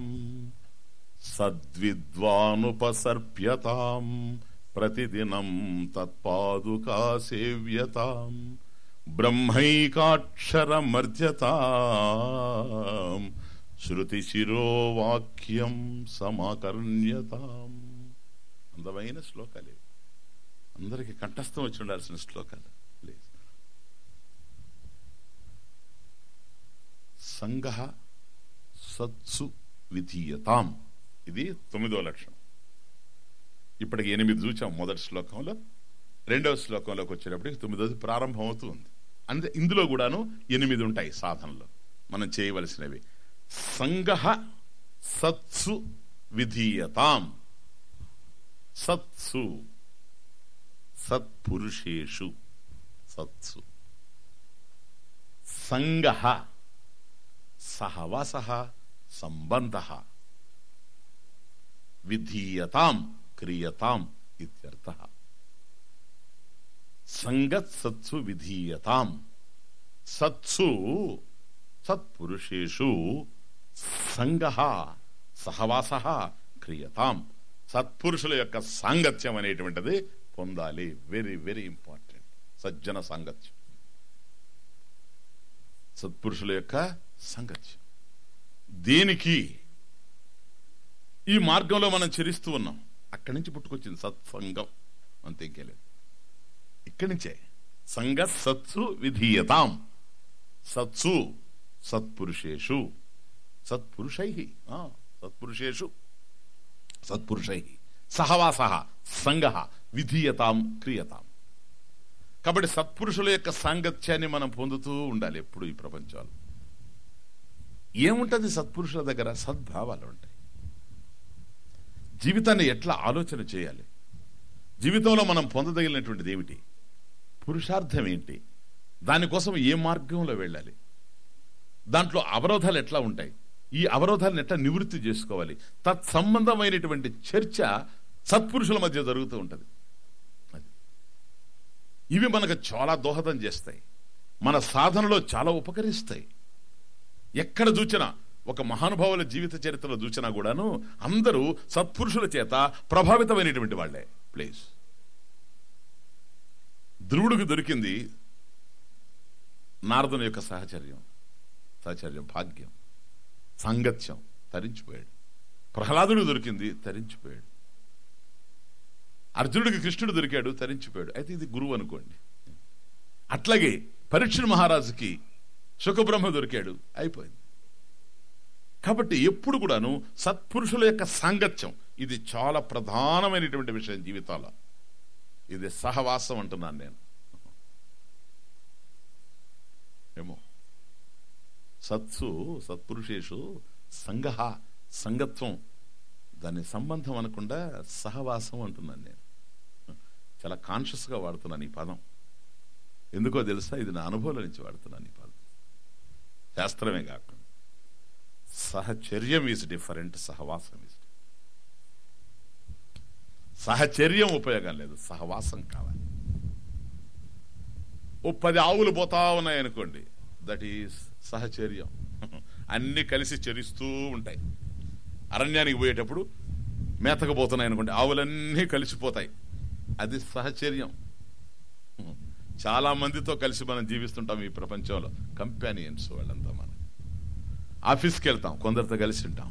సద్విద్వానుపసర్ప్యతాం ప్రతిదినం తత్పాదుకా సేవ్యతాం బ్రహ్మైకాక్షరమర్జతాం శృతి శిరోవాక్యం సమాకర్ణ్యతాం అందమైన శ్లోకాలు ఇవి. అందరికి కంఠస్థం వచ్చి ఉండాల్సిన శ్లోకాలు ప్లీజ్ సంగ సత్సు విధీయతాం ఇది తొమ్మిదో లక్షణం ఇప్పటికి ఎనిమిది చూచాం మొదటి శ్లోకంలో రెండవ శ్లోకంలోకి వచ్చేటప్పటికి తొమ్మిదోది ప్రారంభం అవుతుంది అంటే ఇందులో కూడాను ఎనిమిది ఉంటాయి సాధనలు మనం చేయవలసినవి సంగ సత్సు విధీయతాం సత్సు సత్పురుషేషు సత్సు సంగ సహవాస సంబంధ విధీయతాం క్రియతాం ఇత్యర్థ సంగత్ సత్సు విధీయతాం సత్సు సత్పురుషేషు సంగ సహవాస క్రియతాం సత్పురుషుల యొక్క సాంగత్యం అనేటువంటిది పొందాలి వెరీ వెరీ ఇంపార్టెంట్ సజ్జన సాంగత్యం సత్పురుషుల యొక్క సాంగత్యం దేనికి ఈ మార్గంలో మనం చరిస్తూ ఉన్నాం అక్కడి నుంచి పుట్టుకొచ్చింది సత్సంగం అంతే ఇంకేలేదు ఇక్కడి నుంచే సంగ సత్సు విధీయతాం సత్సు సత్పురుషేషు సత్పురుషై ఆ, సత్పురుషేషు సత్పురుషై సహవాస సంగ విధీయతాం క్రియతాం కాబట్టి సత్పురుషుల యొక్క సాంగత్యాన్ని మనం పొందుతూ ఉండాలి ఎప్పుడు ఈ ప్రపంచాలు ఏముంటది సత్పురుషుల దగ్గర సద్భావాలు ఉంటాయి జీవితాన్ని ఎట్లా ఆలోచన చేయాలి జీవితంలో మనం పొందదగినటువంటిది ఏమిటి పురుషార్థం ఏంటి దానికోసం ఏ మార్గంలో వెళ్ళాలి దాంట్లో అవరోధాలు ఎట్లా ఉంటాయి ఈ అవరోధాలను ఎట్లా నివృత్తి చేసుకోవాలి తత్సంబంధమైనటువంటి చర్చ సత్పురుషుల మధ్య జరుగుతూ ఉంటది అది. ఇవి మనకు చాలా దోహదం చేస్తాయి మన సాధనలో చాలా ఉపకరిస్తాయి ఎక్కడ చూచినా ఒక మహానుభావుల జీవిత చరిత్రలో చూచినా కూడాను అందరూ సత్పురుషుల చేత ప్రభావితమైనటువంటి వాళ్లే ప్లీజ్ ధ్రువుడికి దొరికింది నారదుని యొక్క సహచర్యం సహచర్యం భాగ్యం సాంగత్యం తరించిపోయాడు ప్రహ్లాదుడికి దొరికింది తరించిపోయాడు అర్జునుడికి కృష్ణుడు దొరికాడు తరించిపోయాడు అయితే ఇది గురువు అనుకోండి అట్లాగే పరీక్ష మహారాజుకి సుఖబ్రహ్మ దొరికాడు అయిపోయింది కాబట్టి ఎప్పుడు కూడాను సత్పురుషుల యొక్క సాంగత్యం ఇది చాలా ప్రధానమైనటువంటి విషయం జీవితాల్లో ఇది సహవాసం అంటున్నాను నేను ఏమో సత్సు సత్పురుషేషు సంగ సంగత్వం దాని సంబంధం అనకుండా సహవాసం అంటున్నాను నేను చాలా కాన్షియస్గా వాడుతున్నాను ఈ పదం ఎందుకో తెలుసా ఇది నా అనుభవం నుంచి వాడుతున్నాను ఈ పదం శాస్త్రమే కాకుండా సహచర్యం ఈజ్ డిఫరెంట్ సహవాసం ఈజ్ సహచర్యం ఉపయోగం లేదు సహవాసం కావాలి ఓ పది ఆవులు పోతా ఉన్నాయి అనుకోండి దట్ ఈస్ సహచర్యం అన్ని కలిసి చరిస్తూ ఉంటాయి అరణ్యానికి పోయేటప్పుడు మేతకు పోతున్నాయి అనుకోండి ఆవులన్నీ కలిసిపోతాయి అది సహచర్యం చాలా మందితో కలిసి మనం జీవిస్తుంటాం ఈ ప్రపంచంలో కంపానియన్స్ వాళ్ళంతా మనం ఆఫీస్కి వెళ్తాం కొందరితో కలిసి ఉంటాం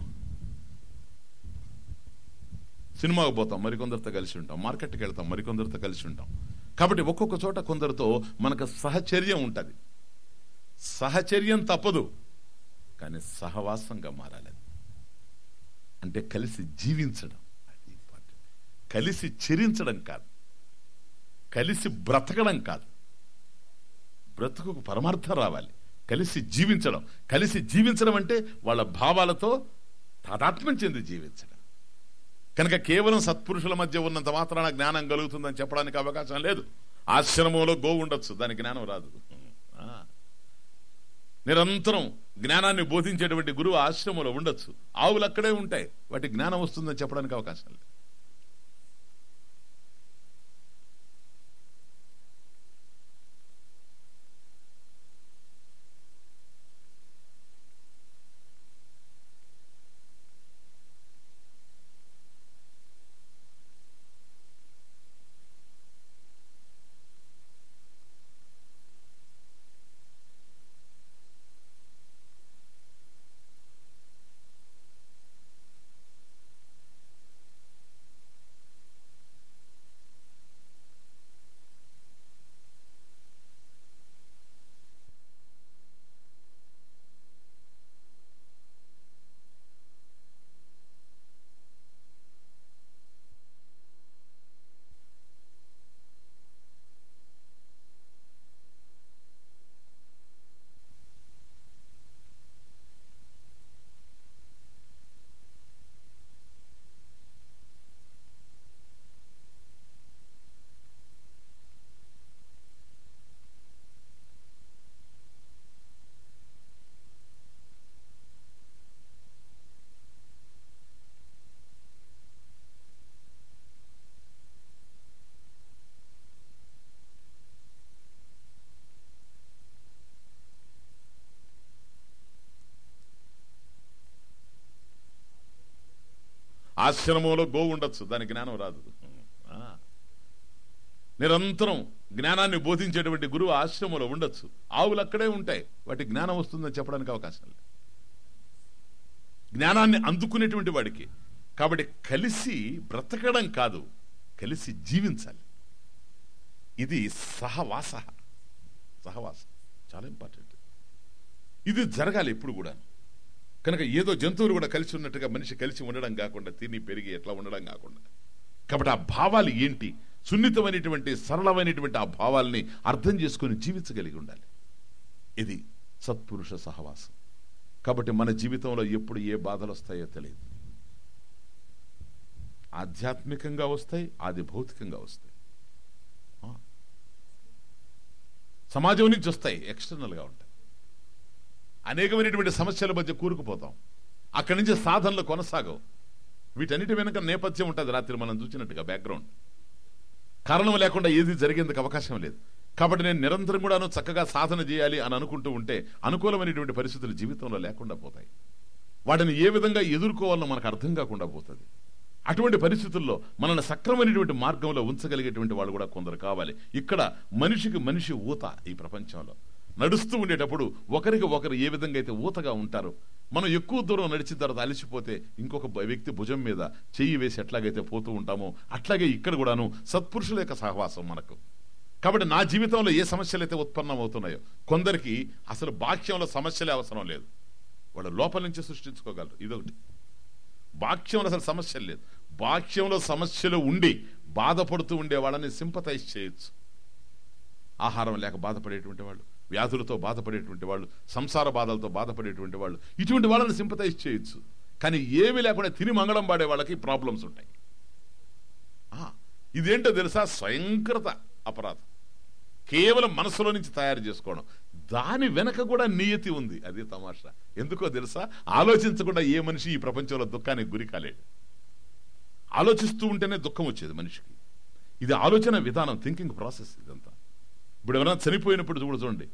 సినిమాకు పోతాం మరికొందరితో కలిసి ఉంటాం మార్కెట్కి వెళ్తాం మరికొందరితో కలిసి ఉంటాం కాబట్టి ఒక్కొక్క చోట కొందరితో మనకు సహచర్యం ఉంటుంది సహచర్యం తప్పదు కానీ సహవాసంగా మారాలి అది అంటే కలిసి జీవించడం అది ఇంపార్టెంట్ కలిసి చెరించడం కాదు కలిసి బ్రతకడం కాదు బ్రతుకు పరమార్థం రావాలి కలిసి జీవించడం కలిసి జీవించడం అంటే వాళ్ళ భావాలతో తాదాత్మ్యం చెంది జీవించడం కనుక కేవలం సత్పురుషుల మధ్య ఉన్నంత మాత్రాన జ్ఞానం కలుగుతుందని చెప్పడానికి అవకాశం లేదు ఆశ్రమంలో గో ఉండొచ్చు దాని జ్ఞానం రాదు ఆ. నిరంతరం జ్ఞానాన్ని బోధించేటువంటి గురువు ఆశ్రమంలో ఉండొచ్చు ఆవులు అక్కడే ఉంటాయి వాటి జ్ఞానం వస్తుందని చెప్పడానికి అవకాశం లేదు ఆశ్రమంలో గో ఉండొచ్చు దాని జ్ఞానం రాదు ఆ. నిరంతరం జ్ఞానాన్ని బోధించేటువంటి గురువు ఆశ్రమంలో ఉండొచ్చు ఆవులు అక్కడే ఉంటాయి వాటి జ్ఞానం వస్తుందని చెప్పడానికి అవకాశం లేదు జ్ఞానాన్ని అందుకునేటువంటి వాడికి కాబట్టి కలిసి బ్రతకడం కాదు కలిసి జీవించాలి ఇది సహవాస సహవాసం చాలా ఇంపార్టెంట్ ఇది జరగాలి ఎప్పుడు కూడా కనుక ఏదో జంతువులు కూడా కలిసి ఉన్నట్టుగా మనిషి కలిసి ఉండడం కాకుండా తిని పెరిగి ఎట్లా ఉండడం కాకుండా కాబట్టి ఆ భావాలు ఏంటి సున్నితమైనటువంటి సరళమైనటువంటి ఆ భావాల్ని అర్థం చేసుకుని జీవించగలిగి ఉండాలి ఇది సత్పురుష సహవాసం కాబట్టి మన జీవితంలో ఎప్పుడు ఏ బాధలు వస్తాయో తెలియదు ఆధ్యాత్మికంగా వస్తాయి ఆది భౌతికంగా వస్తాయి ఆ. సమాజం నుంచి వస్తాయి ఎక్స్టర్నల్గా ఉంటాయి అనేకమైనటువంటి సమస్యల మధ్య కూరుకుపోతాం అక్కడి నుంచి సాధనలు కొనసాగవు వీటన్నిటి వెనుక నేపథ్యం ఉంటుంది రాత్రి మనం చూసినట్టుగా బ్యాక్గ్రౌండ్ కారణం లేకుండా ఏది జరిగేందుకు అవకాశం లేదు కాబట్టి నేను నిరంతరం కూడాను చక్కగా సాధన చేయాలి అని అనుకుంటూ ఉంటే అనుకూలమైనటువంటి పరిస్థితులు జీవితంలో లేకుండా పోతాయి వాటిని ఏ విధంగా ఎదుర్కోవాలో మనకు అర్థం కాకుండా పోతుంది అటువంటి పరిస్థితుల్లో మనల్ని సక్రమైనటువంటి మార్గంలో ఉంచగలిగేటువంటి వాళ్ళు కూడా కొందరు కావాలి ఇక్కడ మనిషికి మనిషి ఊత ఈ ప్రపంచంలో నడుస్తూ ఉండేటప్పుడు ఒకరికి ఒకరు ఏ విధంగా అయితే ఊతగా ఉంటారో మనం ఎక్కువ దూరం నడిచిన తర్వాత అలసిపోతే ఇంకొక బ- వ్యక్తి భుజం మీద చెయ్యి వేసి ఎట్లాగైతే పోతూ ఉంటామో అట్లాగే ఇక్కడ కూడాను సత్పురుషుల యొక్క సహవాసం మనకు కాబట్టి నా జీవితంలో ఏ సమస్యలు అయితే ఉత్పన్నం అవుతున్నాయో కొందరికి అసలు బాహ్యంలో సమస్యలే అవసరం లేదు వాళ్ళ లోపల నుంచి సృష్టించుకోగలరు ఇదొకటి బాక్యంలో అసలు సమస్యలు లేదు బాక్యంలో సమస్యలు ఉండి బాధపడుతూ ఉండే వాళ్ళని సింపతైజ్ చేయొచ్చు ఆహారం లేక బాధపడేటువంటి వాళ్ళు వ్యాధులతో బాధపడేటువంటి వాళ్ళు సంసార బాధలతో బాధపడేటువంటి వాళ్ళు ఇటువంటి వాళ్ళని సింపతైజ్ చేయొచ్చు కానీ ఏమీ లేకుండా తిని మంగళం పాడే వాళ్ళకి ప్రాబ్లమ్స్ ఉంటాయి ఆ, ఇదేంటో తెలుసా స్వయంకృత అపరాధం కేవలం మనసులో నుంచి తయారు చేసుకోవడం దాని వెనక కూడా నియతి ఉంది అదే తమాషా ఎందుకో తెలుసా ఆలోచించకుండా ఏ మనిషి ఈ ప్రపంచంలో దుఃఖానికి గురి కాలేడు ఆలోచిస్తూ ఉంటేనే దుఃఖం వచ్చేది మనిషికి ఇది ఆలోచన విధానం థింకింగ్ ప్రాసెస్ ఇదంతా ఇప్పుడు ఎవరైనా చనిపోయినప్పుడు చూడు చూడండి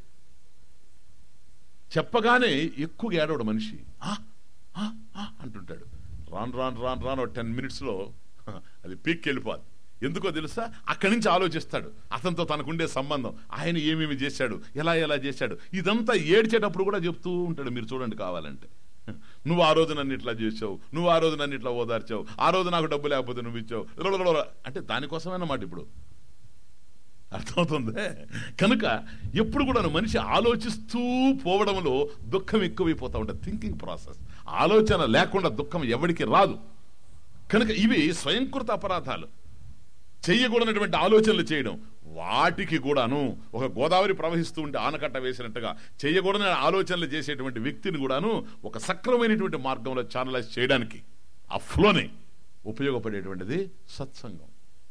చెప్పగానే ఎక్కువగా ఏడవడు మనిషి "ఆ, ఆ, ఆ" అంటుంటాడు రాను రాను రాను రాను టెన్ మినిట్స్లో అది పీక్ వెళ్ళిపోదు ఎందుకో తెలుసా అక్కడి నుంచి ఆలోచిస్తాడు అతనితో తనకుండే సంబంధం ఆయన ఏమేమి చేశాడు ఎలా ఎలా చేశాడు ఇదంతా ఏడ్చేటప్పుడు కూడా చెప్తూ ఉంటాడు మీరు చూడండి కావాలంటే నువ్వు ఆ రోజు నన్ను ఇట్లా చేసావు నువ్వు ఆ రోజు నన్ను ఇట్లా ఓదార్చావు ఆ రోజు నాకు డబ్బు లేకపోతే నువ్వు ఇచ్చావు లలలల. అంటే దానికోసమేనమాట ఇప్పుడు అర్థమవుతుంది కనుక ఎప్పుడు కూడా మనిషి ఆలోచిస్తూ పోవడంలో దుఃఖం ఎక్కువైపోతా ఉంటుంది థింకింగ్ ప్రాసెస్ ఆలోచన లేకుండా దుఃఖం ఎవరికి రాదు కనుక ఇవి స్వయంకృత అపరాధాలు చెయ్యకూడనటువంటి ఆలోచనలు చేయడం వాటికి కూడాను ఒక గోదావరి ప్రవహిస్తూ ఉంటే ఆనకట్ట వేసినట్టుగా చేయకూడని ఆలోచనలు చేసేటువంటి వ్యక్తిని కూడాను ఒక సక్రమైనటువంటి మార్గంలో ఛానలైజ్ చేయడానికి ఆ ఫ్లోనే ఉపయోగపడేటువంటిది సత్సంగం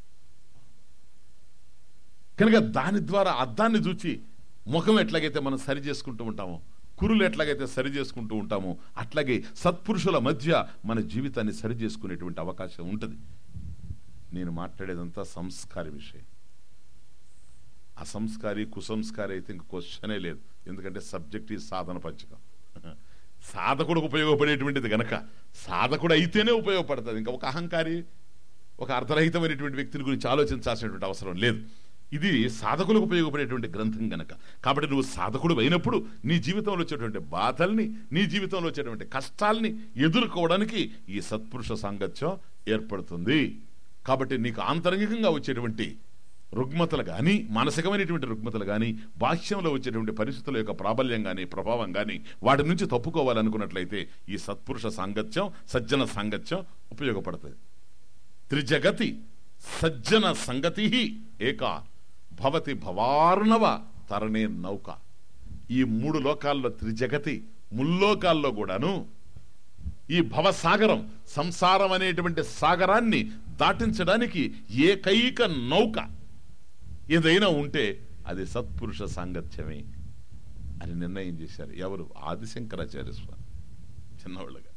కనుక దాని ద్వారా అద్దాన్ని చూచి ముఖం ఎట్లాగైతే మనం సరి చేసుకుంటూ ఉంటామో కురులు ఎట్లాగైతే సరి చేసుకుంటూ ఉంటామో అట్లాగే సత్పురుషుల మధ్య మన జీవితాన్ని సరి చేసుకునేటువంటి అవకాశం ఉంటుంది నేను మాట్లాడేదంతా సంస్కార విషయం అసంస్కారి కుసంస్కారి అయితే ఇంక క్వశ్చనే లేదు ఎందుకంటే సబ్జెక్ట్ ఈ సాధన పంచకం సాధకుడికి ఉపయోగపడేటువంటిది గనక సాధకుడు అయితేనే ఉపయోగపడుతుంది ఇంకా ఒక అహంకారి ఒక అర్ధరహితమైనటువంటి వ్యక్తిని గురించి ఆలోచించాల్సినటువంటి అవసరం లేదు ఇది సాధకులకు ఉపయోగపడేటువంటి గ్రంథం గనక కాబట్టి నువ్వు సాధకుడు అయినప్పుడు నీ జీవితంలో వచ్చేటువంటి బాధల్ని నీ జీవితంలో వచ్చేటువంటి కష్టాల్ని ఎదుర్కోవడానికి ఈ సత్పురుష సాంగత్యం ఏర్పడుతుంది కాబట్టి నీకు ఆంతరంగికంగా వచ్చేటువంటి రుగ్మతలు కానీ మానసికమైనటువంటి రుగ్మతలు కానీ బాహ్యంలో వచ్చేటువంటి పరిస్థితుల యొక్క ప్రాబల్యం కానీ ప్రభావం కానీ వాటి నుంచి తప్పుకోవాలనుకున్నట్లయితే ఈ సత్పురుష సాంగత్యం సజ్జన సాంగత్యం ఉపయోగపడుతుంది త్రిజగతి సజ్జన సంగతి ఏకా భవతి భవార్ణవ తరణే నౌక ఈ మూడు లోకాల్లో త్రిజగతి ముల్లోకాల్లో కూడాను ఈ భవసాగరం సంసారం అనేటువంటి సాగరాన్ని దాటించడానికి ఏకైక నౌక ఏదైనా ఉంటే అది సత్పురుష సాంగత్యమే అని నిర్ణయం చేశారు ఎవరు ఆదిశంకరాచార్య స్వామి చిన్నవాళ్ళుగా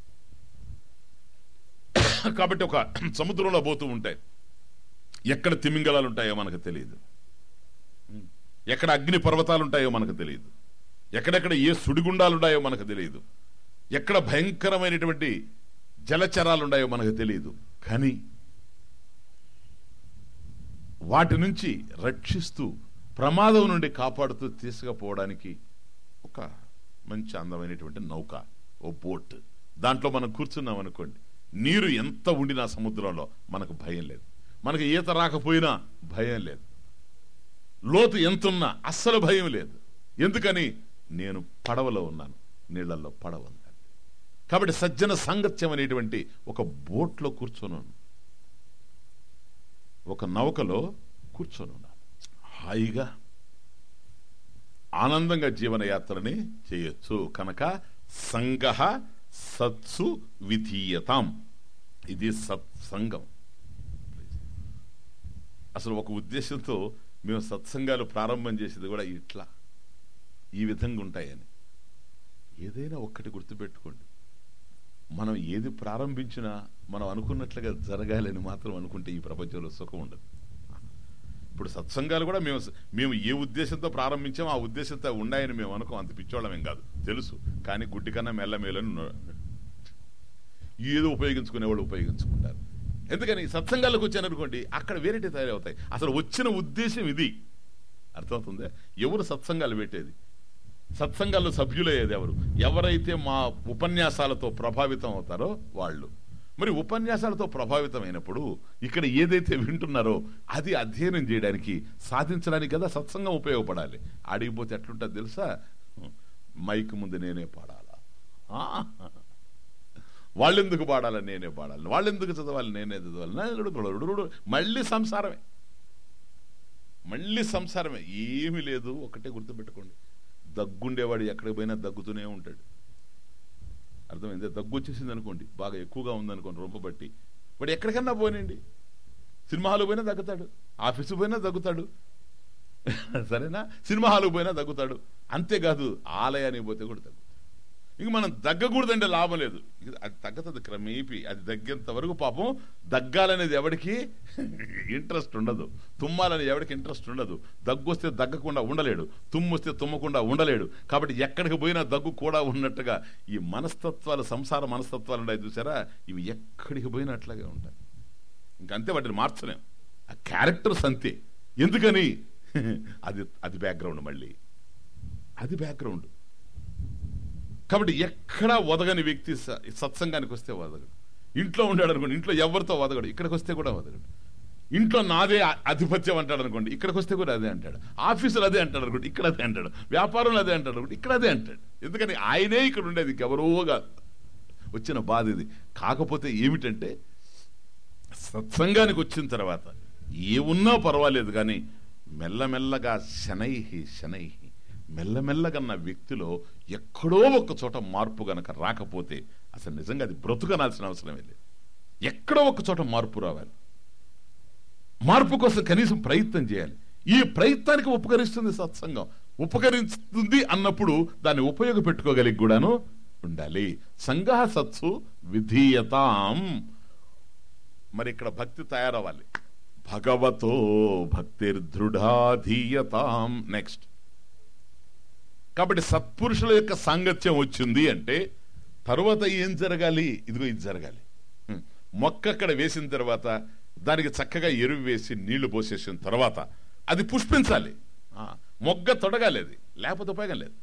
కాబట్టి ఒక సముద్రంలో పోతూ ఉంటాయి ఎక్కడ తిమింగలాలు ఉంటాయో మనకు తెలియదు ఎక్కడ అగ్ని పర్వతాలు ఉంటాయో మనకు తెలియదు ఎక్కడెక్కడ ఏ సుడిగుండాలు ఉన్నాయో మనకు తెలియదు ఎక్కడ భయంకరమైనటువంటి జలచరాలు ఉన్నాయో మనకు తెలియదు కానీ వాటి నుంచి రక్షిస్తూ ప్రమాదం నుండి కాపాడుతూ తీసుకుపోవడానికి ఒక మంచి అందమైనటువంటి నౌక ఓ బోట్ దాంట్లో మనం కూర్చున్నాం అనుకోండి నీరు ఎంత ఉండినా సముద్రంలో మనకు భయం లేదు మనకు ఈత రాకపోయినా భయం లేదు లోతు ఎంతున్నా అస్సలు భయం లేదు ఎందుకని నేను పడవలో ఉన్నాను నీళ్లలో పడవ ఉంది కాబట్టి సజ్జన సాంగత్యం అనేటువంటి ఒక బోట్లో కూర్చొని ఒక నౌకలో కూర్చొని ఉన్నాను హాయిగా ఆనందంగా జీవనయాత్రని చేయొచ్చు కనుక సంగ సత్సు విధీయతాం ఇది సత్సంగం అసలు ఒక ఉద్దేశంతో మేము సత్సంగాలు ప్రారంభం చేసేది కూడా ఇట్లా ఈ విధంగా ఉంటాయని ఏదైనా ఒక్కటి గుర్తుపెట్టుకోండి మనం ఏది ప్రారంభించినా మనం అనుకున్నట్లుగా జరగాలని మాత్రం అనుకుంటే ఈ ప్రపంచంలో సుఖం ఉండదు ఇప్పుడు సత్సంగాలు కూడా మేము మేము ఏ ఉద్దేశంతో ప్రారంభించామో ఆ ఉద్దేశంతో ఉన్నాయని మేము అనుకో అంత పిచ్చోళ్ళమేం కాదు తెలుసు కానీ గుడ్డి కన్నా మెల్లమేలని ఏదో ఉపయోగించుకునే వాళ్ళు ఉపయోగించుకుంటారు ఎందుకని సత్సంగాలకు వచ్చాననుకోండి అక్కడ వేరేటి తయారవుతాయి అసలు వచ్చిన ఉద్దేశం ఇది అర్థమవుతుందా ఎవరు సత్సంగాలు పెట్టేది సత్సంగాల్లో సభ్యులయ్యేది ఎవరు ఎవరైతే మా ఉపన్యాసాలతో ప్రభావితం అవుతారో వాళ్ళు మరి ఉపన్యాసాలతో ప్రభావితమైనప్పుడు ఇక్కడ ఏదైతే వింటున్నారో అది అధ్యయనం చేయడానికి సాధించడానికి కదా సత్సంగం ఉపయోగపడాలి ఆడిగిపోతే ఎట్లుంటుంది తెలుసా మైక్ ముందు నేనే పాడాలా ఆ. వాళ్ళెందుకు పాడాలి నేనే పాడాలి వాళ్ళెందుకు చదవాలి నేనే చదవాలి నా- మళ్ళీ సంసారమే మళ్ళీ సంసారమే ఏమీ లేదు ఒకటే గుర్తుపెట్టుకోండి దగ్గుండేవాడు ఎక్కడికి పోయినా దగ్గుతూనే ఉంటాడు అర్థమైంది దగ్గు వచ్చేసింది అనుకోండి బాగా ఎక్కువగా ఉందనుకోండి రొంపబట్టి వాడు ఎక్కడికన్నా పోనండి సినిమా హాల్ పోయినా దగ్గుతాడు ఆఫీసు పోయినా దగ్గుతాడు సరేనా సినిమా హాల్ పోయినా దగ్గుతాడు అంతేకాదు ఆలయానికి పోతే కూడా దగ్గుతాడు ఇంక మనం దగ్గకూడదంటే లాభం లేదు ఇక అది తగ్గతుంది క్రమేపీ అది దగ్గేంత వరకు పాపం దగ్గాలనేది ఎవరికి ఇంట్రెస్ట్ ఉండదు తుమ్మాలని ఎవరికి ఇంట్రెస్ట్ ఉండదు దగ్గు వస్తే దగ్గకుండా ఉండలేడు తుమ్ము వస్తే తుమ్మకుండా ఉండలేడు కాబట్టి ఎక్కడికి పోయినా దగ్గు కూడా ఉన్నట్టుగా ఈ మనస్తత్వాలు సంసార మనస్తత్వాలు ఉన్నాయి చూసారా ఇవి ఎక్కడికి పోయినా అట్లాగే ఉంటాయి ఇంకంతే వాటిని మార్చలేం ఆ క్యారెక్టర్స్ అంతే ఎందుకని అది అది బ్యాక్గ్రౌండ్ మళ్ళీ అది బ్యాక్గ్రౌండ్ కాబట్టి ఎక్కడా వదగని వ్యక్తి స- సత్సంగానికి వస్తే వదగడు ఇంట్లో ఉండాడు అనుకోండి ఇంట్లో ఎవరితో వదగడు ఇక్కడికి వస్తే కూడా వదగడు ఇంట్లో నాదే ఆ- ఆధిపత్యం అంటాడు అనుకోండి ఇక్కడికి వస్తే కూడా అదే అంటాడు ఆఫీసులో అదే అంటాడు అనుకోండి ఇక్కడ అదే అంటాడు వ్యాపారంలో అదే అంటాడు అనుకోండి ఇక్కడ అదే అంటాడు ఎందుకని ఆయనే ఇక్కడ ఉండేది ఇంకెవరో కాదు వచ్చిన బాధ ఇది కాకపోతే ఏమిటంటే సత్సంగానికి వచ్చిన తర్వాత ఏమున్నా పర్వాలేదు కానీ మెల్లమెల్లగా శనైహి శనైహి మెల్లమెల్లగా నా వ్యక్తిలో ఎక్కడో ఒక చోట మార్పు గనక రాకపోతే అసలు నిజంగా అది బ్రతుకనాల్సిన అవసరమే లేదు ఎక్కడో ఒక చోట మార్పు రావాలి మార్పు కోసం కనీసం ప్రయత్నం చేయాలి ఈ ప్రయత్నానికి ఉపకరిస్తుంది సత్సంగం ఉపకరిస్తుంది అన్నప్పుడు దాన్ని ఉపయోగపెట్టుకోగలిగి కూడాను ఉండాలి సంఘ సత్సు విధీయతాం మరి ఇక్కడ భక్తి తయారవ్వాలి భగవతో భక్తిర్దృఢాధీయతాం నెక్స్ట్ కాబట్టి సత్పురుషుల యొక్క సాంగత్యం వచ్చింది అంటే తరువాత ఏం జరగాలి ఇదిగో ఇది జరగాలి హ్మ్. మొక్క అక్కడ వేసిన తర్వాత దానికి చక్కగా ఎరువు వేసి నీళ్లు పోసేసిన తర్వాత అది పుష్పించాలి ఆ, మొగ్గ తొడగాలి అది లేకపోతే ఉపయోగం లేదు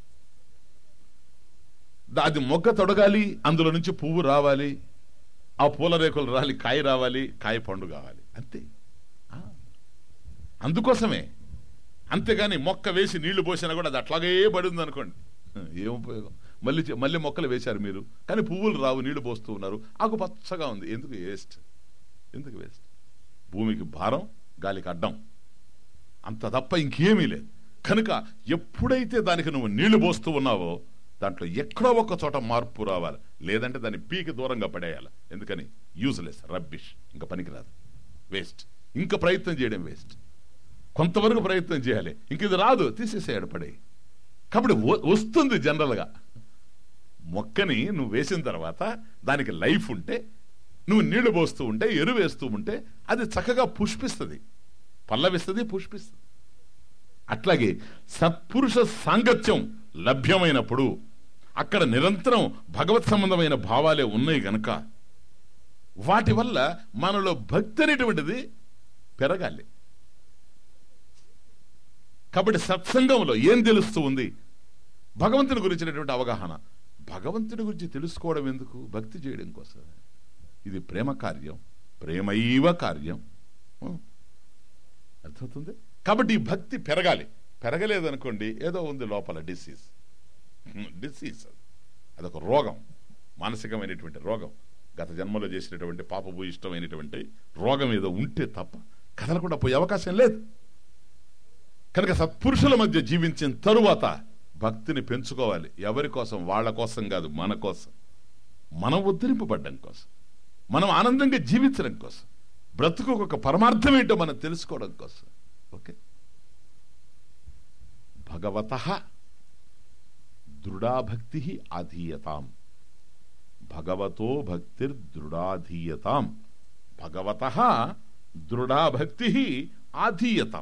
దా- అది మొగ్గ తొడగాలి అందులో నుంచి పువ్వు రావాలి ఆ పూల రేకులు రాలి కాయ రావాలి కాయ పండు కావాలి అంతే ఆ. అందుకోసమే అంతేగాని మొక్క వేసి నీళ్లు పోసినా కూడా అది అట్లాగే పడింది అనుకోండి ఏం ఉపయోగం మళ్ళీ చె- మళ్ళీ మొక్కలు వేశారు మీరు కానీ పువ్వులు రావు నీళ్లు పోస్తూ ఉన్నారు ఆకు పచ్చగా ఉంది ఎందుకు వేస్ట్ ఎందుకు వేస్ట్ భూమికి భారం గాలికి అడ్డం అంత తప్ప ఇంకేమీ లేదు కనుక ఎప్పుడైతే దానికి నువ్వు నీళ్లు పోస్తూ ఉన్నావో దాంట్లో ఎక్కడో ఒక చోట మార్పు రావాలి లేదంటే దాన్ని పీకి దూరంగా పడేయాలి ఎందుకని యూజ్లెస్ రబ్బిష్ ఇంకా పనికిరాదు వేస్ట్ ఇంకా ప్రయత్నం చేయడం వేస్ట్ కొంతవరకు ప్రయత్నం చేయాలి ఇంక ఇది రాదు తీసేసేయాడు పడే కాబట్టి వ- వస్తుంది జనరల్గా మొక్కని నువ్వు వేసిన తర్వాత దానికి లైఫ్ ఉంటే నువ్వు నీళ్లు పోస్తూ ఉంటే ఎరువు వేస్తూ ఉంటే అది చక్కగా పుష్పిస్తుంది పల్లవిస్తుంది పుష్పిస్తుంది అట్లాగే సత్పురుష సాంగత్యం లభ్యమైనప్పుడు అక్కడ నిరంతరం భగవత్ సంబంధమైన భావాలే ఉన్నాయి గనక వాటి వల్ల మనలో భక్తి అనేటువంటిది పెరగాలి కాబట్టి సత్సంగంలో ఏం తెలుస్తూ ఉంది భగవంతుని గురించినటువంటి అవగాహన భగవంతుని గురించి తెలుసుకోవడం ఎందుకు భక్తి చేయడం కోసం ఇది ప్రేమ కార్యం ప్రేమైవ కార్యం ఉం. అర్థమవుతుంది కాబట్టి ఈ భక్తి పెరగాలి పెరగలేదనుకోండి ఏదో ఉంది లోపల డిసీజ్ డిసీజ్ అదొక రోగం మానసికమైనటువంటి రోగం గత జన్మలో చేసినటువంటి పాపపు ఇష్టమైనటువంటి రోగం ఏదో ఉంటే తప్ప కదలకుండా పోయే అవకాశం లేదు కనుక సత్పురుషుల మధ్య జీవించిన తరువాత భక్తిని పెంచుకోవాలి ఎవరి కోసం వాళ్ళ కోసం కాదు మన కోసం మనం ఉద్ధరింపబడ్డం కోసం మనం ఆనందంగా జీవించడం కోసం బ్రతుకు ఒక పరమార్థం ఏంటో మనం తెలుసుకోవడం కోసం ఓకే భగవత దృఢాభక్తి అధీయతాం భగవతో భక్తిర్దృఢాధీయతాం భగవత దృఢాభక్తి ఆధీయతాం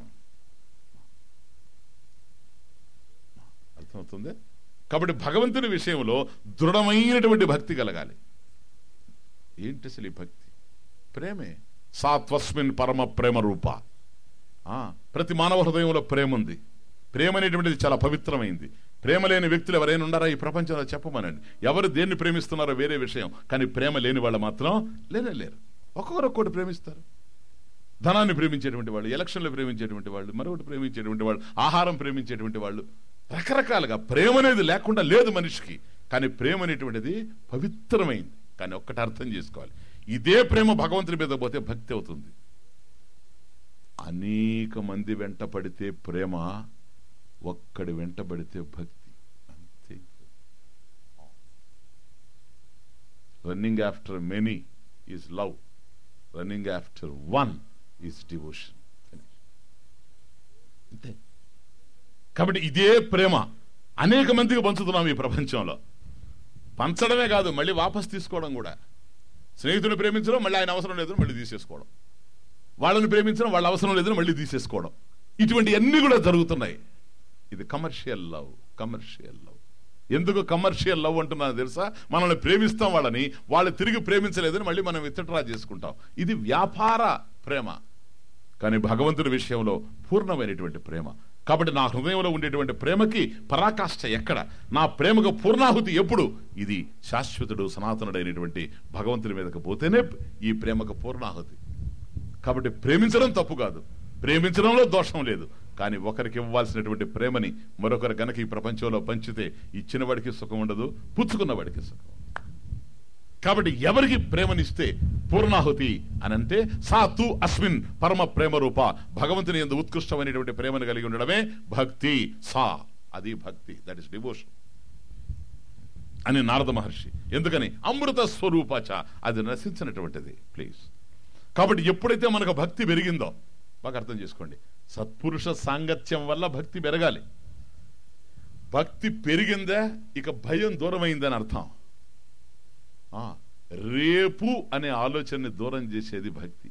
అర్థమవుతుంది కాబట్టి భగవంతుని విషయంలో దృఢమైనటువంటి భక్తి కలగాలి ఏంటి అసలు ఈ భక్తి ప్రేమే సాత్వస్మిన్ పరమ ప్రేమ రూప ఆ, ప్రతి మానవ హృదయంలో ప్రేమ ఉంది ప్రేమ అనేటువంటిది చాలా పవిత్రమైంది ప్రేమ లేని వ్యక్తులు ఎవరైనా ఉన్నారా ఈ ప్రపంచంలో చెప్పమనండి ఎవరు దేన్ని ప్రేమిస్తున్నారో వేరే విషయం కానీ ప్రేమ లేని వాళ్ళు మాత్రం లేనే లేరు ఒక్కొక్కరు ఒక్కొక్కటి ప్రేమిస్తారు ధనాన్ని ప్రేమించేటువంటి వాళ్ళు ఎలక్షన్లు ప్రేమించేటువంటి వాళ్ళు మరొకటి ప్రేమించేటువంటి వాళ్ళు ఆహారం ప్రేమించేటువంటి వాళ్ళు రకరకాలుగా ప్రేమ అనేది లేకుండా లేదు మనిషికి కానీ ప్రేమ అనేటువంటిది పవిత్రమైంది కానీ ఒక్కటి అర్థం చేసుకోవాలి ఇదే ప్రేమ భగవంతుని మీద పోతే భక్తి అవుతుంది అనేక మంది వెంట పడితే ప్రేమ ఒక్కడి వెంట పడితే భక్తి అంతే running after many is love running after one is devotion అంతే కాబట్టి ఇదే ప్రేమ అనేక మందికి పంచుతున్నాం ఈ ప్రపంచంలో పంచడమే కాదు మళ్ళీ వాపస్ తీసుకోవడం కూడా స్నేహితుని ప్రేమించడం మళ్ళీ ఆయన అవసరం లేదని మళ్ళీ తీసేసుకోవడం వాళ్ళని ప్రేమించడం వాళ్ళ అవసరం లేదని మళ్ళీ తీసేసుకోవడం ఇటువంటి అన్ని కూడా జరుగుతున్నాయి ఇది కమర్షియల్ లవ్ కమర్షియల్ లవ్ ఎందుకు కమర్షియల్ లవ్ అంటున్నా తెలుసా మనల్ని ప్రేమిస్తాం వాళ్ళని వాళ్ళు తిరిగి ప్రేమించలేదని మళ్ళీ మనం విత్డ్రా చేసుకుంటాం ఇది వ్యాపార ప్రేమ కానీ భగవంతుడి విషయంలో పూర్ణమైనటువంటి ప్రేమ కాబట్టి నా హృదయంలో ఉండేటువంటి ప్రేమకి పరాకాష్ఠ ఎక్కడ నా ప్రేమకు పూర్ణాహుతి ఎప్పుడు ఇది శాశ్వతుడు సనాతనుడైనటువంటి భగవంతుని మీదకి పోతేనే ఈ ప్రేమకు పూర్ణాహుతి కాబట్టి ప్రేమించడం తప్పు కాదు ప్రేమించడంలో దోషం లేదు కానీ ఒకరికి ఇవ్వాల్సినటువంటి ప్రేమని మరొకరు గనక ఈ ప్రపంచంలో పంచితే ఇచ్చిన వాడికి సుఖం ఉండదు పుచ్చుకున్న వాడికి సుఖం కాబట్టి ఎవరికి ప్రేమనిస్తే పూర్ణాహుతి అని అంటే సా తు అస్మిన్ పరమ ప్రేమ రూప భగవంతుని ఎందు ఉత్కృష్టమైనటువంటి ప్రేమను కలిగి ఉండడమే భక్తి సా అది భక్తి దట్ ఇస్ డివోషన్ అని నారద మహర్షి ఎందుకని అమృత స్వరూపచ అది నశించినటువంటిది ప్లీజ్ కాబట్టి ఎప్పుడైతే మనకు భక్తి పెరిగిందో బాగా అర్థం చేసుకోండి సత్పురుష సాంగత్యం వల్ల భక్తి పెరగాలి భక్తి పెరిగిందా ఇక భయం దూరమైందని అర్థం ఆ, రేపు అనే ఆలోచనని దూరం చేసేది భక్తి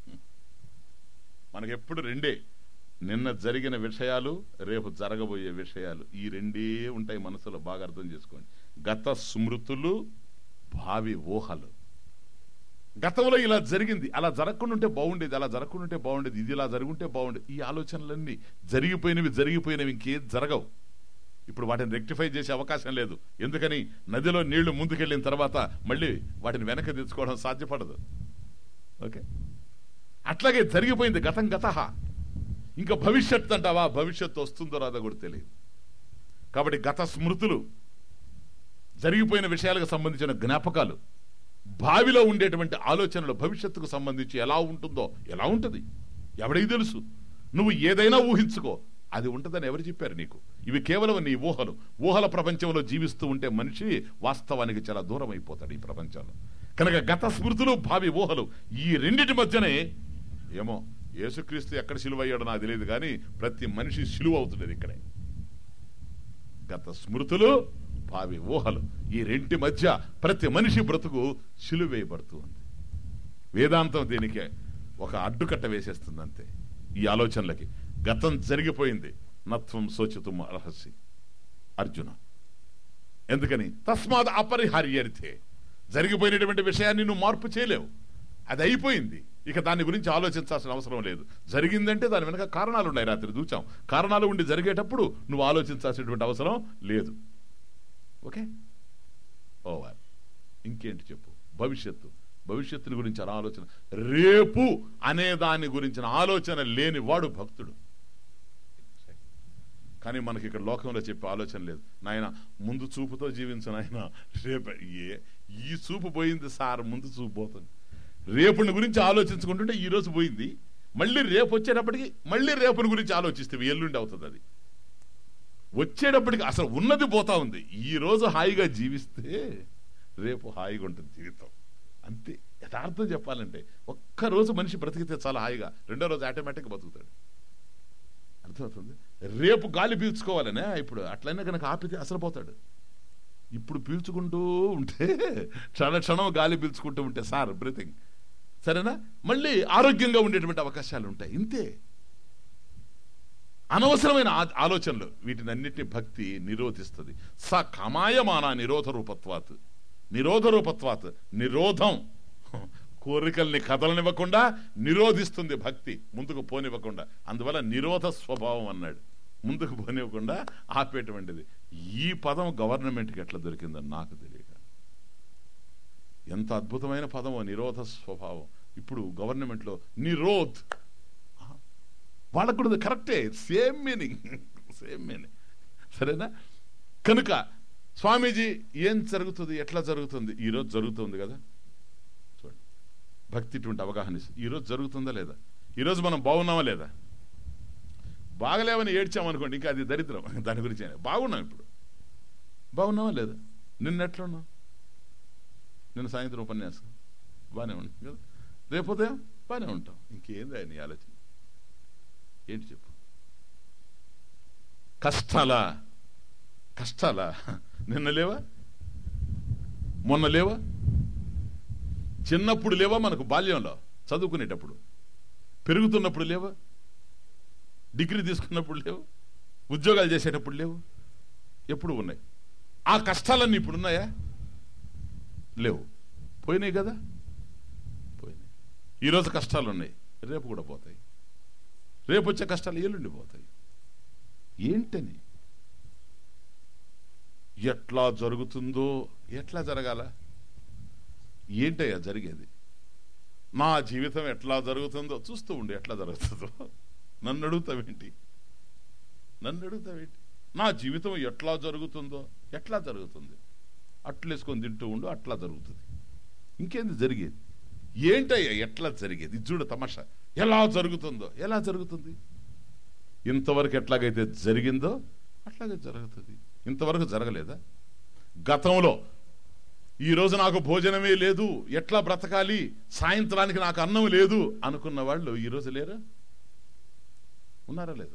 మనకెప్పుడు రెండే నిన్న జరిగిన విషయాలు రేపు జరగబోయే విషయాలు ఈ రెండే ఉంటాయి మనసులో బాగా అర్థం చేసుకోండి గత స్మృతులు భావి ఊహలు గతంలో ఇలా జరిగింది అలా జరగకుండా ఉంటే బాగుండేది అలా జరగకుండా ఉంటే బాగుండేది ఇది ఇలా జరుగుంటే బాగుండేది ఈ ఆలోచనలన్నీ జరిగిపోయినవి జరిగిపోయినవి ఇంకేం జరగవు ఇప్పుడు వాటిని రెక్టిఫై చేసే అవకాశం లేదు ఎందుకని నదిలో నీళ్లు ముందుకెళ్ళిన తర్వాత మళ్ళీ వాటిని వెనక తెచ్చుకోవడం సాధ్యపడదు ఓకే అట్లాగే జరిగిపోయింది గతం గత ఇంకా భవిష్యత్ అంటావా భవిష్యత్తు వస్తుందో రాదో కూడా తెలియదు కాబట్టి గత స్మృతులు జరిగిపోయిన విషయాలకు సంబంధించిన జ్ఞాపకాలు భావిలో ఉండేటువంటి ఆలోచనలు భవిష్యత్తుకు సంబంధించి ఎలా ఉంటుందో ఎలా ఉంటుంది ఎవడికి తెలుసు నువ్వు ఏదైనా ఊహించుకో అది ఉంటుందని ఎవరు చెప్పారు నీకు ఇవి కేవలం నీ ఊహలు ఊహల ప్రపంచంలో జీవిస్తూ ఉంటే మనిషి వాస్తవానికి చాలా దూరం అయిపోతాడు ఈ ప్రపంచంలో కనుక గత స్మృతులు భావి ఊహలు ఈ రెండిటి మధ్యనే ఏమో యేసుక్రీస్తు ఎక్కడ సిలువ అయ్యాడో నాకు తెలియదు కానీ ప్రతి మనిషి సిలువ అవుతున్నది ఇక్కడే గత స్మృతులు భావి ఊహలు ఈ రెంటి మధ్య ప్రతి మనిషి బ్రతుకు సిలువేయబడుతూ ఉంది వేదాంతం దీనికి ఒక అడ్డుకట్ట వేసేస్తుంది అంతే ఈ ఆలోచనలకి గతం జరిగిపోయింది నత్వం శోచితం అర్హసి అర్జున ఎందుకని తస్మాత్ అపరిహార్యర్థే జరిగిపోయినటువంటి విషయాన్ని నువ్వు మార్పు చేయలేవు అది అయిపోయింది ఇక దాని గురించి ఆలోచించాల్సిన అవసరం లేదు జరిగిందంటే దాని వెనక కారణాలు ఉన్నాయి రాత్రి చూచాం కారణాలు ఉండి జరిగేటప్పుడు నువ్వు ఆలోచించాల్సినటువంటి అవసరం లేదు ఓకే ఓవర్ ఇంకేంటి చెప్పు భవిష్యత్తు భవిష్యత్తుని గురించి అలా ఆలోచన రేపు అనే దాని గురించిన ఆలోచన లేని వాడు భక్తుడు కానీ మనకి ఇక్కడ లోకంలో చెప్పే ఆలోచన లేదు నాయన ముందు చూపుతో జీవించు నాయన రేపు ఏ ఈ చూపు పోయింది సార్ ముందు చూపు పోతుంది రేపుని గురించి ఆలోచించుకుంటుంటే ఈ రోజు పోయింది మళ్ళీ రేపు వచ్చేటప్పటికి మళ్ళీ రేపుని గురించి ఆలోచిస్తే ఎల్లుండి అవుతుంది అది వచ్చేటప్పటికి అసలు ఉన్నది పోతా ఉంది ఈ రోజు హాయిగా జీవిస్తే రేపు హాయిగా ఉంటుంది జీవితం అంతే యథార్థం చెప్పాలంటే ఒక్క రోజు మనిషి బ్రతికితే చాలా హాయిగా రెండో రోజు ఆటోమేటిక్ బతుకుతాడు అర్థమవుతుంది రేపు గాలి పీల్చుకోవాలనే ఇప్పుడు అట్లయినా కనుక ఆపితే అసలు పోతాడు ఇప్పుడు పీల్చుకుంటూ ఉంటే క్షణ క్షణం గాలి పీల్చుకుంటూ ఉంటే సార్ బ్రీతింగ్ సరేనా మళ్ళీ ఆరోగ్యంగా ఉండేటువంటి అవకాశాలు ఉంటాయి ఇంతే అనవసరమైన ఆ- ఆలోచనలు వీటిని అన్నిటిని భక్తి నిరోధిస్తుంది స కమాయమాన నిరోధ రూపత్వాత్ నిరోధ రూపత్వాత్ నిరోధం కోరికల్ని కదలనివ్వకుండా నిరోధిస్తుంది భక్తి ముందుకు పోనివ్వకుండా అందువల్ల నిరోధ స్వభావం అన్నాడు ముందుకు పోనివ్వకుండా ఆపేటువంటిది ఈ పదం గవర్నమెంట్కి ఎట్లా దొరికిందని నాకు తెలియక ఎంత అద్భుతమైన పదమో నిరోధ స్వభావం ఇప్పుడు గవర్నమెంట్లో నిరోధ్ వాళ్ళకు కూడా కరెక్టే సేమ్ మీనింగ్ సేమ్ మీనింగ్ సరేనా కనుక స్వామీజీ ఏం జరుగుతుంది ఎట్లా జరుగుతుంది ఈరోజు జరుగుతుంది కదా చూడండి భక్తి ఇటువంటి అవగాహన ఇస్తుంది. ఈరోజు జరుగుతుందా లేదా ఈరోజు మనం బాగున్నామా లేదా బాగలేవని ఏడ్చామనుకోండి ఇంకా అది దరిద్రం దాని గురించి అయినా. బాగున్నాం ఇప్పుడు బాగున్నావా లేదా నిన్న ఎట్లా ఉన్నావు నిన్న సాయంత్రం ఉపన్యాసం బాగానే ఉంటాం కదా రేపు ఉదయం బాగానే ఉంటాం ఇంకేంది నీ ఆలోచన ఏంటి చెప్పు కష్టాలా కష్టాలా నిన్న లేవా మొన్న లేవా చిన్నప్పుడు లేవా మనకు బాల్యంలో చదువుకునేటప్పుడు పెరుగుతున్నప్పుడు లేవా డిగ్రీ తీసుకున్నప్పుడు లేవు ఉద్యోగాలు చేసేటప్పుడు లేవు ఎప్పుడు ఉన్నాయి ఆ కష్టాలన్నీ ఇప్పుడు ఉన్నాయా లేవు పోయినాయి కదా పోయినాయి ఈరోజు కష్టాలు ఉన్నాయి రేపు కూడా పోతాయి రేపు వచ్చే కష్టాలు ఎల్లుండి పోతాయి ఏంటని ఎట్లా జరుగుతుందో ఎట్లా జరగాల ఏంటయ్యా జరిగేది నా జీవితం ఎట్లా జరుగుతుందో చూస్తూ ఉండి ఎట్లా జరుగుతుందో నన్ను అడుగుతావేంటి నన్ను అడుగుతావేంటి నా జీవితం ఎట్లా జరుగుతుందో ఎట్లా జరుగుతుంది అట్లేసుకొని తింటూ ఉండు అట్లా జరుగుతుంది ఇంకేంది జరిగేది ఏంటయ్యా ఎట్లా జరిగేది ఇది చూడు తమాషా ఎలా జరుగుతుందో ఎలా జరుగుతుంది ఇంతవరకు ఎట్లాగైతే జరిగిందో అట్లాగే జరుగుతుంది ఇంతవరకు జరగలేదా గతంలో ఈ రోజు నాకు భోజనమే లేదు ఎట్లా బ్రతకాలి సాయంత్రానికి నాకు అన్నం లేదు అనుకున్న వాళ్ళు ఈ రోజు లేరా ఉన్నారా లేదా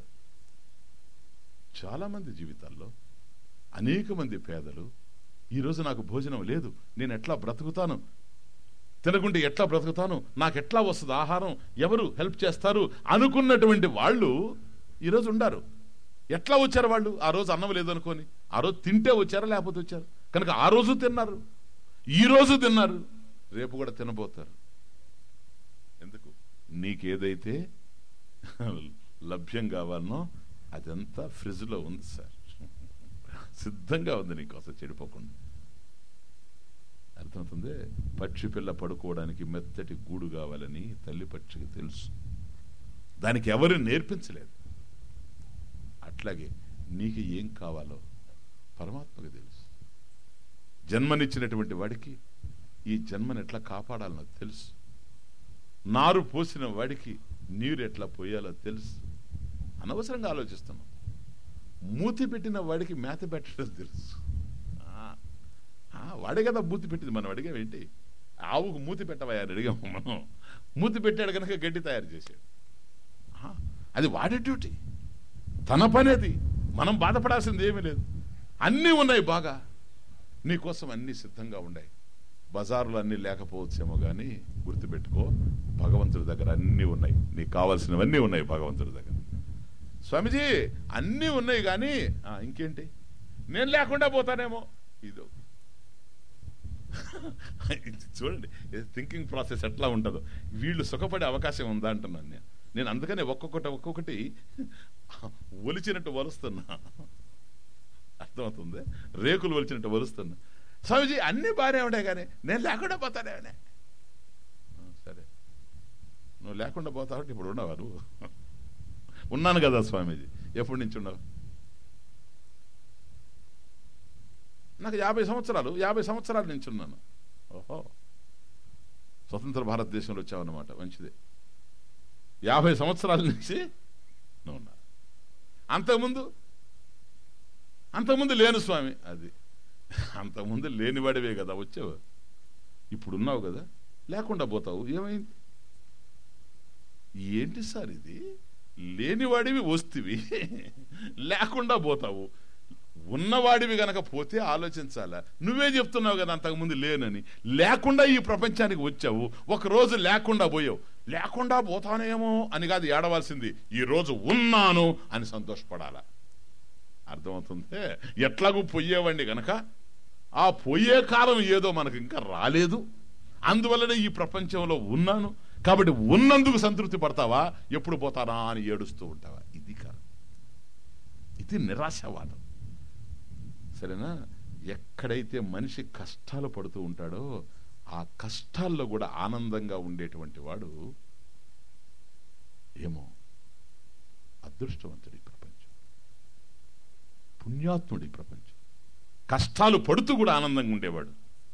చాలా మంది జీవితాల్లో అనేక మంది పేదలు ఈ రోజు నాకు భోజనం లేదు నేను ఎట్లా బ్రతుకుతాను తినకుంటే ఎట్లా బ్రతుకుతాను నాకు ఎట్లా వస్తుంది ఆహారం ఎవరు హెల్ప్ చేస్తారు అనుకున్నటువంటి వాళ్ళు ఈరోజు ఉండారు ఎట్లా వచ్చారు వాళ్ళు ఆ రోజు అన్నం లేదనుకొని ఆ రోజు తింటే వచ్చారా లేకపోతే వచ్చారు కనుక ఆ రోజు తిన్నారు ఈ రోజు తిన్నారు రేపు కూడా తినబోతారు ఎందుకు నీకేదైతే లభ్యం కావాలనో అదంతా ఫ్రిడ్జ్లో ఉంది సార్ సిద్ధంగా ఉంది నీకోసం చెడిపోకుండా అర్థమవుతుంది పక్షి పిల్ల పడుకోవడానికి మెత్తటి గూడు కావాలని తల్లి పక్షికి తెలుసు దానికి ఎవరు నేర్పించలేదు అట్లాగే నీకు ఏం కావాలో పరమాత్మకు తెలుసు జన్మనిచ్చినటువంటి వాడికి ఈ జన్మని ఎట్లా కాపాడాలనో తెలుసు నారు పోసిన వాడికి నీరు ఎట్లా పోయాలో తెలుసు అనవసరంగా ఆలోచిస్తున్నాం మూతి పెట్టిన వాడికి మేత పెట్టడం తెలుసు ఆ, ఆ, వాడే కదా మూతి పెట్టింది మనం అడిగామేంటి ఆవుకు మూతి పెట్టవా అని అడిగాము మనం మూతి పెట్టాడు కనుక గడ్డి తయారు చేశాడు ఆ, అది వాడి డ్యూటీ తన పని అది మనం బాధపడాల్సింది ఏమీ లేదు అన్నీ ఉన్నాయి బాగా నీకోసం అన్నీ సిద్ధంగా ఉన్నాయి బజారులో అన్నీ లేకపోవచ్చేమో కానీ గుర్తుపెట్టుకో భగవంతుడి దగ్గర అన్నీ ఉన్నాయి నీకు కావాల్సినవన్నీ ఉన్నాయి భగవంతుడి దగ్గర స్వామిజీ అన్నీ ఉన్నాయి కానీ ఆ, ఇంకేంటి నేను లేకుండా పోతానేమో ఇదో ఇది చూడండి థింకింగ్ ప్రాసెస్ ఎట్లా ఉంటుందో వీళ్ళు సుఖపడే అవకాశం ఉందా అంటున్నాను నేను నేను అందుకనే ఒక్కొక్కటి ఒక్కొక్కటి ఒలిచినట్టు వలుస్తున్నా అర్థమవుతుంది రేకులు ఒలిచినట్టు వలుస్తున్నా స్వామిజీ అన్ని బాగానే ఉన్నాయి కానీ నేను లేకుండా పోతానేమనే ఆ, సరే నువ్వు లేకుండా పోతావు ఇప్పుడు ఉన్నావా నువ్వు ఉన్నాను కదా స్వామీజీ ఎప్పటి నుంచి ఉన్నావు నాకు యాభై సంవత్సరాలు యాభై సంవత్సరాల నుంచి ఉన్నాను ఓహో స్వతంత్ర భారతదేశంలో వచ్చావన్నమాట మంచిదే యాభై సంవత్సరాల నుంచి నువ్వు ఉన్నా అంతకుముందు అంతకుముందు లేను స్వామి అది అంతకుముందు లేనివాడివే కదా వచ్చావు ఇప్పుడు ఉన్నావు కదా లేకుండా పోతావు ఏమైంది ఏంటి సార్ ఇది లేనివాడివి వస్తువి లేకుండా పోతావు ఉన్నవాడివి గనక పోతే ఆలోచించాలా నువ్వే చెప్తున్నావు కదా అంతకుముందు లేనని లేకుండా ఈ ప్రపంచానికి వచ్చావు ఒక రోజు లేకుండా పోయావు లేకుండా పోతానేమో అని కాదు ఏడవలసింది ఈ రోజు ఉన్నాను అని సంతోషపడాలా అర్థమవుతుంది ఎట్లాగూ పోయేవాడిని గనక ఆ పోయే కాలం ఏదో మనకు ఇంకా రాలేదు అందువల్లనే ఈ ప్రపంచంలో ఉన్నాను కాబట్టి ఉన్నందుకు సంతృప్తి పడతావా ఎప్పుడు పోతానా అని ఏడుస్తూ ఉంటావా ఇది కాదు ఇది నిరాశవాదం సరేనా ఎక్కడైతే మనిషి కష్టాలు పడుతూ ఉంటాడో ఆ కష్టాల్లో కూడా ఆనందంగా ఉండేటువంటి వాడు ఏమో అదృష్టవంతుడి ప్రపంచం పుణ్యాత్ముడి ప్రపంచం కష్టాలు పడుతూ కూడా ఆనందంగా ఉండేవాడు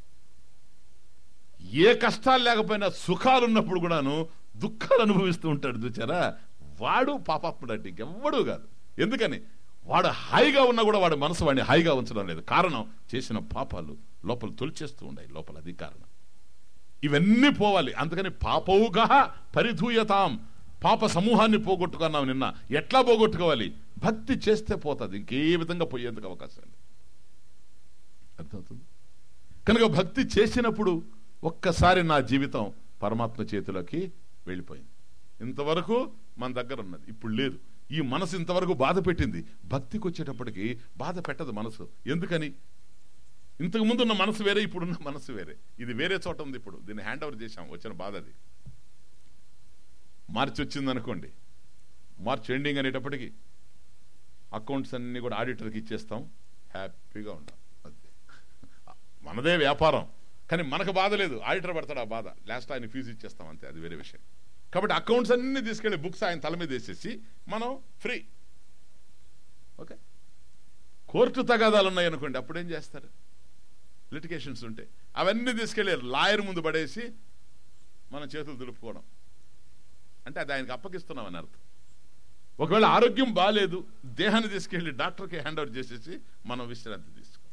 ఏ కష్టాలు లేకపోయినా సుఖాలు ఉన్నప్పుడు కూడాను దుఃఖాలు అనుభవిస్తూ ఉంటాడు చూచారా వాడు పాపాత్ముడు అంటే ఇంకెవ్వడూ కాదు ఎందుకని వాడు హాయిగా ఉన్నా కూడా వాడి మనసు వాడిని హాయిగా ఉంచడం లేదు కారణం చేసిన పాపాలు లోపల తొలిచేస్తూ ఉన్నాయి లోపల అది కారణం ఇవన్నీ పోవాలి అందుకని పాపవుగా పరిధూయతాం పాప సమూహాన్ని పోగొట్టుకున్నాం నిన్న ఎట్లా పోగొట్టుకోవాలి భక్తి చేస్తే పోతుంది ఇంకే విధంగా పోయేందుకు అవకాశం లేదు అర్థమవుతుంది కనుక భక్తి చేసినప్పుడు ఒక్కసారి నా జీవితం పరమాత్మ చేతిలోకి వెళ్ళిపోయింది ఇంతవరకు మన దగ్గర ఉన్నది ఇప్పుడు లేదు ఈ మనసు ఇంతవరకు బాధ పెట్టింది భక్తికి వచ్చేటప్పటికి బాధ పెట్టదు మనసు ఎందుకని ఇంతకు ముందు ఉన్న మనసు వేరే ఇప్పుడున్న మనసు వేరే ఇది వేరే చోట ఉంది ఇప్పుడు దీన్ని హ్యాండ్ ఓవర్ చేశాం వచ్చిన బాధ అది మార్చి వచ్చింది అనుకోండి మార్చ్ ఎండింగ్ అనేటప్పటికి అకౌంట్స్ అన్ని కూడా ఆడిటర్కి ఇచ్చేస్తాం హ్యాపీగా ఉంటాం అంతే మనదే వ్యాపారం కానీ మనకు బాధ లేదు ఆడిటర్ పడతాడు ఆ బాధ లాస్ట్ ఆయన ఫీజు ఇచ్చేస్తాం అంతే అది వేరే విషయం కాబట్టి అకౌంట్స్ అన్ని తీసుకెళ్లి బుక్స్ ఆయన తల మీద వేసేసి మనం ఫ్రీ ఓకే కోర్టు తగాదాలు ఉన్నాయి అనుకోండి అప్పుడేం చేస్తారు లిటికేషన్స్ ఉంటాయి అవన్నీ తీసుకెళ్లి లాయర్ ముందు పడేసి మన చేతులు దులుపుకోవడం అంటే అది ఆయనకి అప్పగిస్తున్నాం అని అర్థం ఒకవేళ ఆరోగ్యం బాగాలేదు దేహాన్ని తీసుకెళ్లి డాక్టర్కి హ్యాండ్ ఓవర్ చేసేసి మనం విశ్రాంతి తీసుకో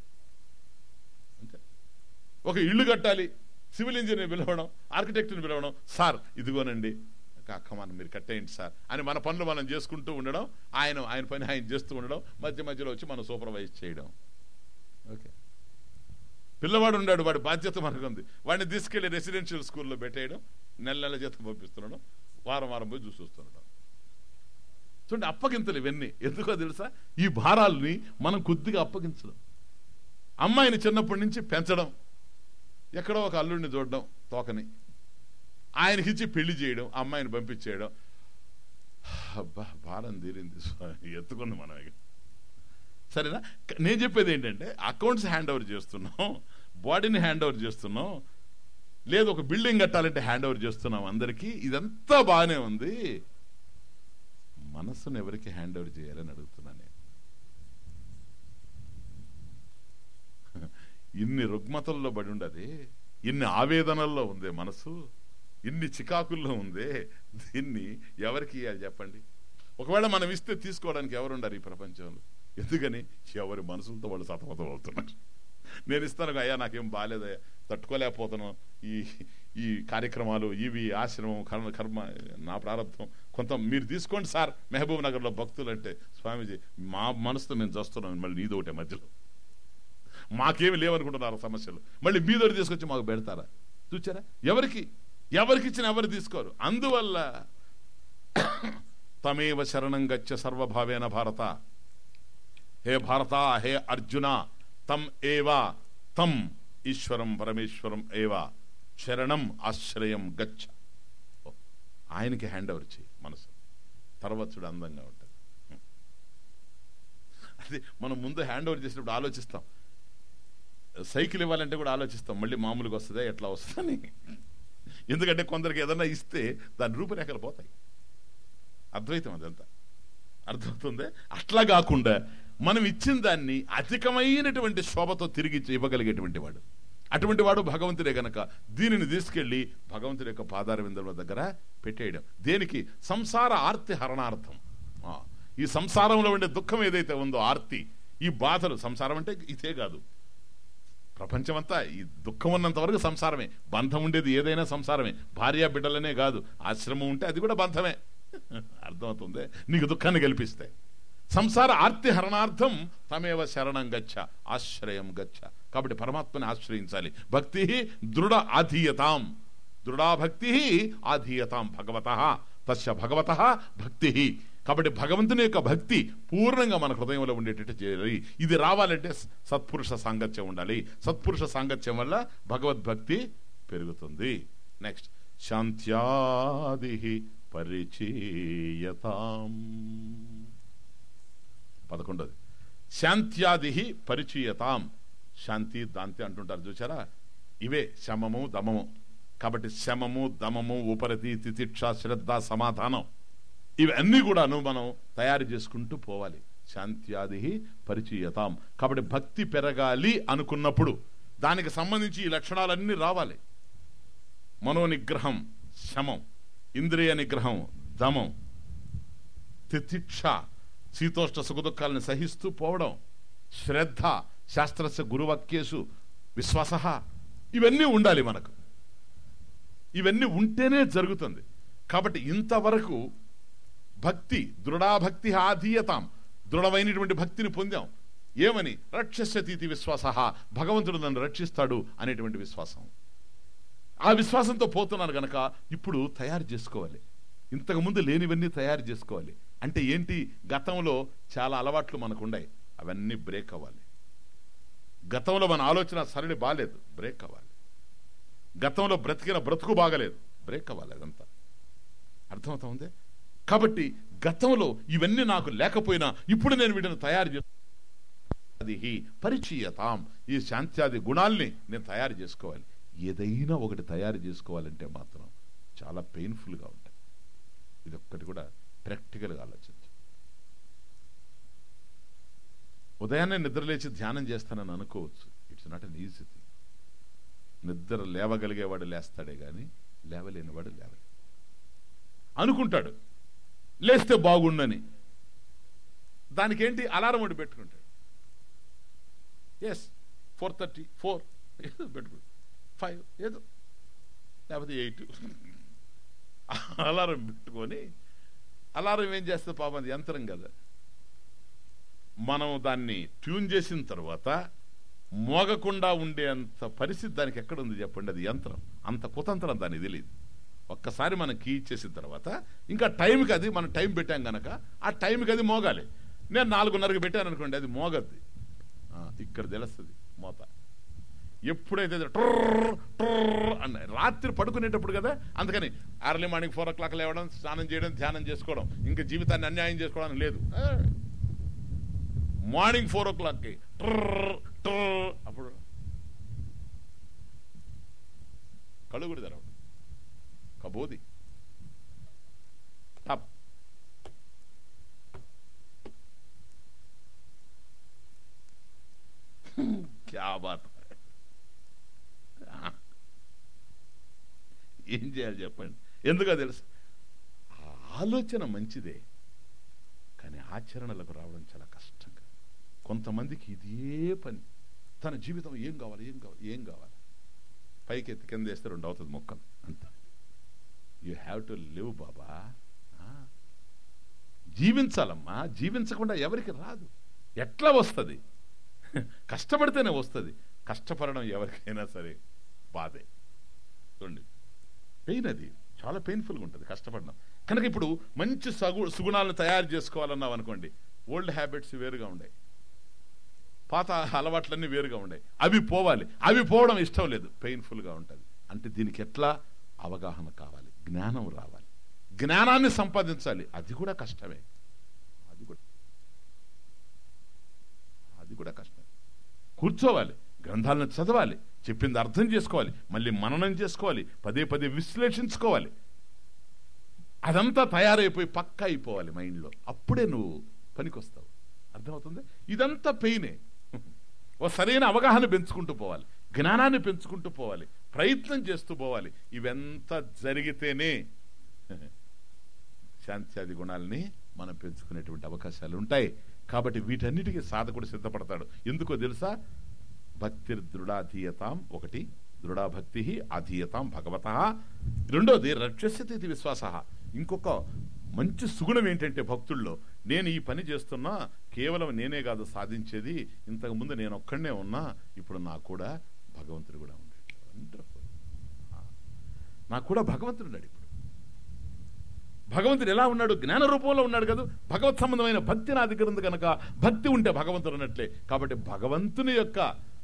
అంతే ఒక ఇల్లు కట్టాలి సివిల్ ఇంజనీర్ పిలవడం ఆర్కిటెక్ట్ని పిలవడం సార్ ఇదిగోనండి కమాన్ మీరు కట్టేయండి సార్ అని మన పనులు మనం చేసుకుంటూ ఉండడం ఆయన ఆయన పని ఆయన చేస్తూ ఉండడం మధ్య మధ్యలో వచ్చి మనం సూపర్వైజ్ చేయడం ఓకే పిల్లవాడు ఉన్నాడు వాడి బాధ్యత మనకు ఉంది వాడిని తీసుకెళ్లి రెసిడెన్షియల్ స్కూల్లో పెట్టేయడం నెల నెల జీతం పంపిస్తుండడం వారం వారం పోయి చూసి వస్తుండడం చూడండి అప్పగింతలు ఇవన్నీ ఎందుకో తెలుసా ఈ భారాల్ని మనం కొద్దిగా అప్పగించడం అమ్మాయిని చిన్నప్పటి నుంచి పెంచడం ఎక్కడో ఒక అల్లుడిని చూడడం తోకని ఆయనకిచ్చి పెళ్లి చేయడం అమ్మాయిని పంపించేయడం అబ్బా భారం తీరింది స్వామి, ఎత్తుకుంది మనం ఇక సరేనా క- నేను చెప్పేది ఏంటంటే అకౌంట్స్ హ్యాండ్ ఓవర్ చేస్తున్నాం బాడీని హ్యాండ్ ఓవర్ చేస్తున్నాం లేదు ఒక బిల్డింగ్ కట్టాలంటే హ్యాండ్ ఓవర్ చేస్తున్నాం అందరికీ ఇదంతా బాగానే ఉంది మనస్సును ఎవరికి హ్యాండ్ ఓవర్ చేయాలని అడుగుతున్నాను నేను ఇన్ని రుగ్మతల్లో పడి ఉండదు ఇన్ని ఆవేదనల్లో ఉంది మనసు ఇన్ని చికాకుల్లో ఉంది దీన్ని ఎవరికి ఇవ్వాలి చెప్పండి ఒకవేళ మనం ఇస్తే తీసుకోవడానికి ఎవరుండారు ఈ ప్రపంచంలో ఎందుకని ఎవరి మనసులతో వాళ్ళు సతమతం అవుతున్నారు నేను ఇస్తాను అయ్యా నాకేం బాగాలేదయ్యా తట్టుకోలేకపోతున్నాను ఈ ఈ కార్యక్రమాలు ఇవి ఆశ్రమం కర్మ కర్మ నా ప్రారంభం కొంత మీరు తీసుకోండి సార్ మహబూబ్ నగర్లో భక్తులు అంటే స్వామీజీ మా మనసుతో మేము చూస్తున్నాం మళ్ళీ నీదో ఒకటే మధ్యలో మాకేమి లేవనుకుంటున్నారు సమస్యలు మళ్ళీ మీదోటి తీసుకొచ్చి మాకు పెడతారా చూచారా ఎవరికి ఎవరికి ఇచ్చిన ఎవరు తీసుకోరు అందువల్ల తమేవ శరణం గచ్చ సర్వభావేన భారత హే భారత హే అర్జున తం ఏవా తం ఈశ్వరం పరమేశ్వరం ఏవా శరణం ఆశ్రయం గచ్చ ఓ, ఆయనకి హ్యాండ్ ఓవర్ చేయి మనసు తర్వాత చూడు అందంగా ఉంటుంది అది మనం ముందు హ్యాండ్ ఓవర్ చేసినప్పుడు ఆలోచిస్తాం సైకిల్ ఇవ్వాలంటే కూడా ఆలోచిస్తాం మళ్ళీ మామూలుగా వస్తుందా ఎట్లా వస్తుందని ఎందుకంటే కొందరికి ఏదన్నా ఇస్తే దాని రూపురేఖలు పోతాయి అద్వైతం అదంతా అర్థమవుతుంది అట్లా కాకుండా మనం ఇచ్చిన దాన్ని అధికమైనటువంటి శోభతో తిరిగి ఇవ్వగలిగేటువంటి వాడు అటువంటి వాడు భగవంతుడే గనక దీనిని తీసుకెళ్లి భగవంతుడి యొక్క పాదార విందల దగ్గర పెట్టేయడం దేనికి సంసార ఆర్తి హరణార్థం ఆ, ఈ సంసారంలో ఉండే దుఃఖం ఏదైతే ఉందో ఆర్తి ఈ బాధలు సంసారం అంటే ఇదే కాదు ప్రపంచమంతా ఈ దుఃఖం ఉన్నంత వరకు సంసారమే బంధం ఉండేది ఏదైనా సంసారమే భార్య బిడ్డలనే కాదు ఆశ్రమం ఉంటే అది కూడా బంధమే అర్థమవుతుంది నీకు దుఃఖాన్ని కల్పిస్తే సంసార ఆర్తి హరణార్థం తమేవ శరణం గచ్చ ఆశ్రయం గచ్చ కాబట్టి పరమాత్మని ఆశ్రయించాలి భక్తి దృఢ ఆధీయతాం దృఢా భక్తి ఆధీయతాం భగవత తస్య భగవత భక్తి కాబట్టి భగవంతుని యొక్క భక్తి పూర్ణంగా మన హృదయంలో ఉండేటట్టు చేయాలి ఇది రావాలంటే సత్పురుష సాంగత్యం ఉండాలి సత్పురుష సాంగత్యం వల్ల భగవద్భక్తి పెరుగుతుంది నెక్స్ట్ శాంత్యాది పరిచీయతాం పదకొండోది శాంత్యాది పరిచయతాం శాంతి దాంతి అంటుంటారు చూసారా ఇవే శమము దమము కాబట్టి శమము దమము ఉపరతి తితిక్ష శ్రద్ధ సమాధానం ఇవన్నీ కూడాను మనం తయారు చేసుకుంటూ పోవాలి శాంత్యాది పరిచయతాం కాబట్టి భక్తి పెరగాలి అనుకున్నప్పుడు దానికి సంబంధించి ఈ లక్షణాలన్నీ రావాలి మనోనిగ్రహం శమం ఇంద్రియ నిగ్రహం దమం తితిక్ష శీతోష్ణ సుఖదుఖాలను సహిస్తూ పోవడం శ్రద్ధ శాస్త్రస్య గురువాక్యేషు విశ్వాస ఇవన్నీ ఉండాలి మనకు ఇవన్నీ ఉంటేనే జరుగుతుంది కాబట్టి ఇంతవరకు భక్తి దృఢాభక్తి ఆధీయతాం దృఢమైనటువంటి భక్తిని పొందాం ఏమని రక్షస్యతీతి విశ్వాస భగవంతుడు నన్ను రక్షిస్తాడు అనేటువంటి విశ్వాసం ఆ విశ్వాసంతో పోతున్నాను గనక ఇప్పుడు తయారు చేసుకోవాలి ఇంతకు ముందు లేనివన్నీ తయారు చేసుకోవాలి అంటే ఏంటి గతంలో చాలా అలవాట్లు మనకు ఉన్నాయి అవన్నీ బ్రేక్ అవ్వాలి గతంలో మన ఆలోచన సరళి బాగాలేదు బ్రేక్ అవ్వాలి గతంలో బ్రతికిన బ్రతుకు బాగలేదు బ్రేక్ అవ్వాలి అదంతా అర్థమవుతా ఉంది కాబట్టి గతంలో ఇవన్నీ నాకు లేకపోయినా ఇప్పుడు నేను వీటిని తయారు చేసు అది పరిచయతాం ఈ శాంత్యాది గుణాల్ని నేను తయారు చేసుకోవాలి ఏదైనా ఒకటి తయారు చేసుకోవాలంటే మాత్రం చాలా పెయిన్ఫుల్గా ఉంటుంది ఇది ఒక్కటి కూడా ప్రాక్టికల్గా ఆలోచించు ఉదయాన్నే నిద్రలేచి ధ్యానం చేస్తానని అనుకోవచ్చు it's not an easy thing నిద్ర లేవగలిగేవాడు లేస్తాడే కానీ లేవలేనివాడు లేవలే అనుకుంటాడు లేస్తే బాగుండని దానికి ఏంటి అలారం ఒకటి పెట్టుకుంటాడు ఎస్ ఫోర్ థర్టీ ఫోర్ ఏదో పెట్టుకుంటాడు ఫైవ్ ఏదో లేకపోతే ఎయిట్ అలారం పెట్టుకొని అలారం ఏం చేస్తుంది పాపం అది యంత్రం కదా మనం దాన్ని ట్యూన్ చేసిన తర్వాత మోగకుండా ఉండేంత పరిస్థితి దానికి ఎక్కడుంది చెప్పండి అది యంత్రం అంత కుతంత్రం దానికి తెలియదు ఒక్కసారి మనం కీ ఇచ్చేసిన తర్వాత ఇంకా టైంకి అది మనం టైం పెట్టాం గనక ఆ టైంకి అది మోగాలి నేను నాలుగున్నరకి పెట్టాను అనుకోండి అది మోగద్ది ఆ, ఇక్కడ తెలుస్తుంది మోత ఎప్పుడైతే అది ట్రర్ ట్రర్ అన్న రాత్రి పడుకునేటప్పుడు కదా అందుకని early morning four o'clock లేవడం స్నానం చేయడం ధ్యానం చేసుకోవడం ఇంకా జీవితాన్ని అన్యాయం చేసుకోవడం లేదు ఆ, మార్నింగ్ ఫోర్ ఓ క్లాక్కి ట్రర్ ట్రర్ అప్పుడు కళ్ళు కూడా తెరవడం కబోది టప్ క్యా బాత్ ఏం చేయాలి చెప్పండి ఎందుకో తెలుసు ఆ ఆలోచన మంచిదే కానీ ఆచరణలకు రావడం చాలా కష్టంగా కొంతమందికి ఇదే పని తన జీవితం ఏం కావాలి ఏం కావాలి ఏం కావాలి పైకి ఎత్తి కింద వేస్తే రెండు అవుతుంది మొక్కలు అంతే యూ హ్యావ్ టు లివ్ బాబా ఆ. జీవించాలమ్మా జీవించకుండా ఎవరికి రాదు ఎట్లా వస్తుంది కష్టపడితేనే వస్తుంది కష్టపడడం ఎవరికైనా సరే బాధే చూడండి పెయిన్ అది చాలా పెయిన్ఫుల్గా ఉంటుంది కష్టపడడం కనుక ఇప్పుడు మంచి సగు సుగుణాలను తయారు చేసుకోవాలన్నావు అనుకోండి ఓల్డ్ హ్యాబిట్స్ వేరుగా ఉండే పాత అలవాట్లన్నీ వేరుగా ఉండే అవి పోవాలి అవి పోవడం ఇష్టం లేదు పెయిన్ఫుల్గా ఉంటుంది అంటే దీనికి ఎట్లా అవగాహన కావాలి జ్ఞానం రావాలి జ్ఞానాన్ని సంపాదించాలి అది కూడా కష్టమే అది కూడా అది కూడా కష్టమే కూర్చోవాలి గ్రంథాలను చదవాలి చెప్పింది అర్థం చేసుకోవాలి మళ్ళీ మననం చేసుకోవాలి పదే పదే విశ్లేషించుకోవాలి అదంతా తయారైపోయి పక్క అయిపోవాలి మైండ్లో అప్పుడే నువ్వు పనికొస్తావు అర్థమవుతుంది ఇదంతా పెయినే ఓ సరైన అవగాహన పెంచుకుంటూ పోవాలి జ్ఞానాన్ని పెంచుకుంటూ పోవాలి ప్రయత్నం చేస్తూ పోవాలి ఇవంతా జరిగితేనే శాంత్యాది గుణాలని మనం పెంచుకునేటువంటి అవకాశాలు ఉంటాయి కాబట్టి వీటన్నిటికీ సాధకుడు సిద్ధపడతాడు ఎందుకో తెలుసా భక్తి దృఢాధీయతాం ఒకటి దృఢభక్తి అధీయతాం భగవత రెండోది రక్షస్యతి విశ్వాస ఇంకొక మంచి సుగుణం ఏంటంటే భక్తుల్లో నేను ఈ పని చేస్తున్నా కేవలం నేనే కాదు సాధించేది ఇంతకు ముందు నేను ఒక్కడనే ఉన్నా ఇప్పుడు నాకు కూడా భగవంతుడు కూడా ఉన్నాడు వండర్ఫుల్ నాకు కూడా భగవంతుడు ఉన్నాడు ఇప్పుడు భగవంతుడు ఎలా ఉన్నాడు జ్ఞాన రూపంలో ఉన్నాడు కదా భగవత్ సంబంధమైన భక్తి నా దగ్గర ఉంది కనుక భక్తి ఉంటే భగవంతుడు ఉన్నట్లే కాబట్టి భగవంతుని యొక్క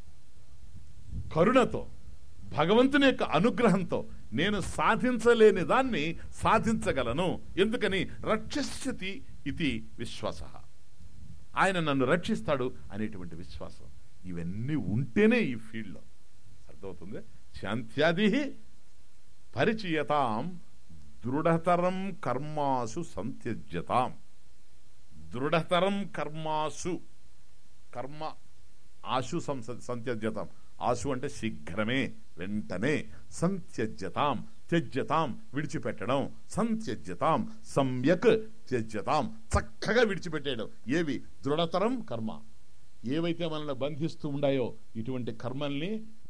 కరుణతో భగవంతుని యొక్క అనుగ్రహంతో నేను సాధించలేని దాన్ని సాధించగలను ఎందుకని రక్షస్యతి ఇది విశ్వాస ఆయన నన్ను రక్షిస్తాడు అనేటువంటి విశ్వాసం ఇవన్నీ ఉంటేనే ఈ ఫీల్డ్లో అర్థమవుతుంది శాంత్యాది పరిచయతాం దృఢతరం కర్మాసు సంత్యజ్యతాం దృఢతరం కర్మాసు కర్మ ఆశు సంస సంత్యజ్యతాం ఆశు అంటే శీఘ్రమే వెంటనే సంత్యజ్యతాం త్యజ్యతాం విడిచిపెట్టడం సంత్యజ్యతాం సమ్యక్ త్యజ్యతాం చక్కగా విడిచిపెట్టేయడం ఏవి దృఢతరం కర్మ ఏవైతే మనల్ని బంధిస్తూ ఉండాయో ఇటువంటి కర్మల్ని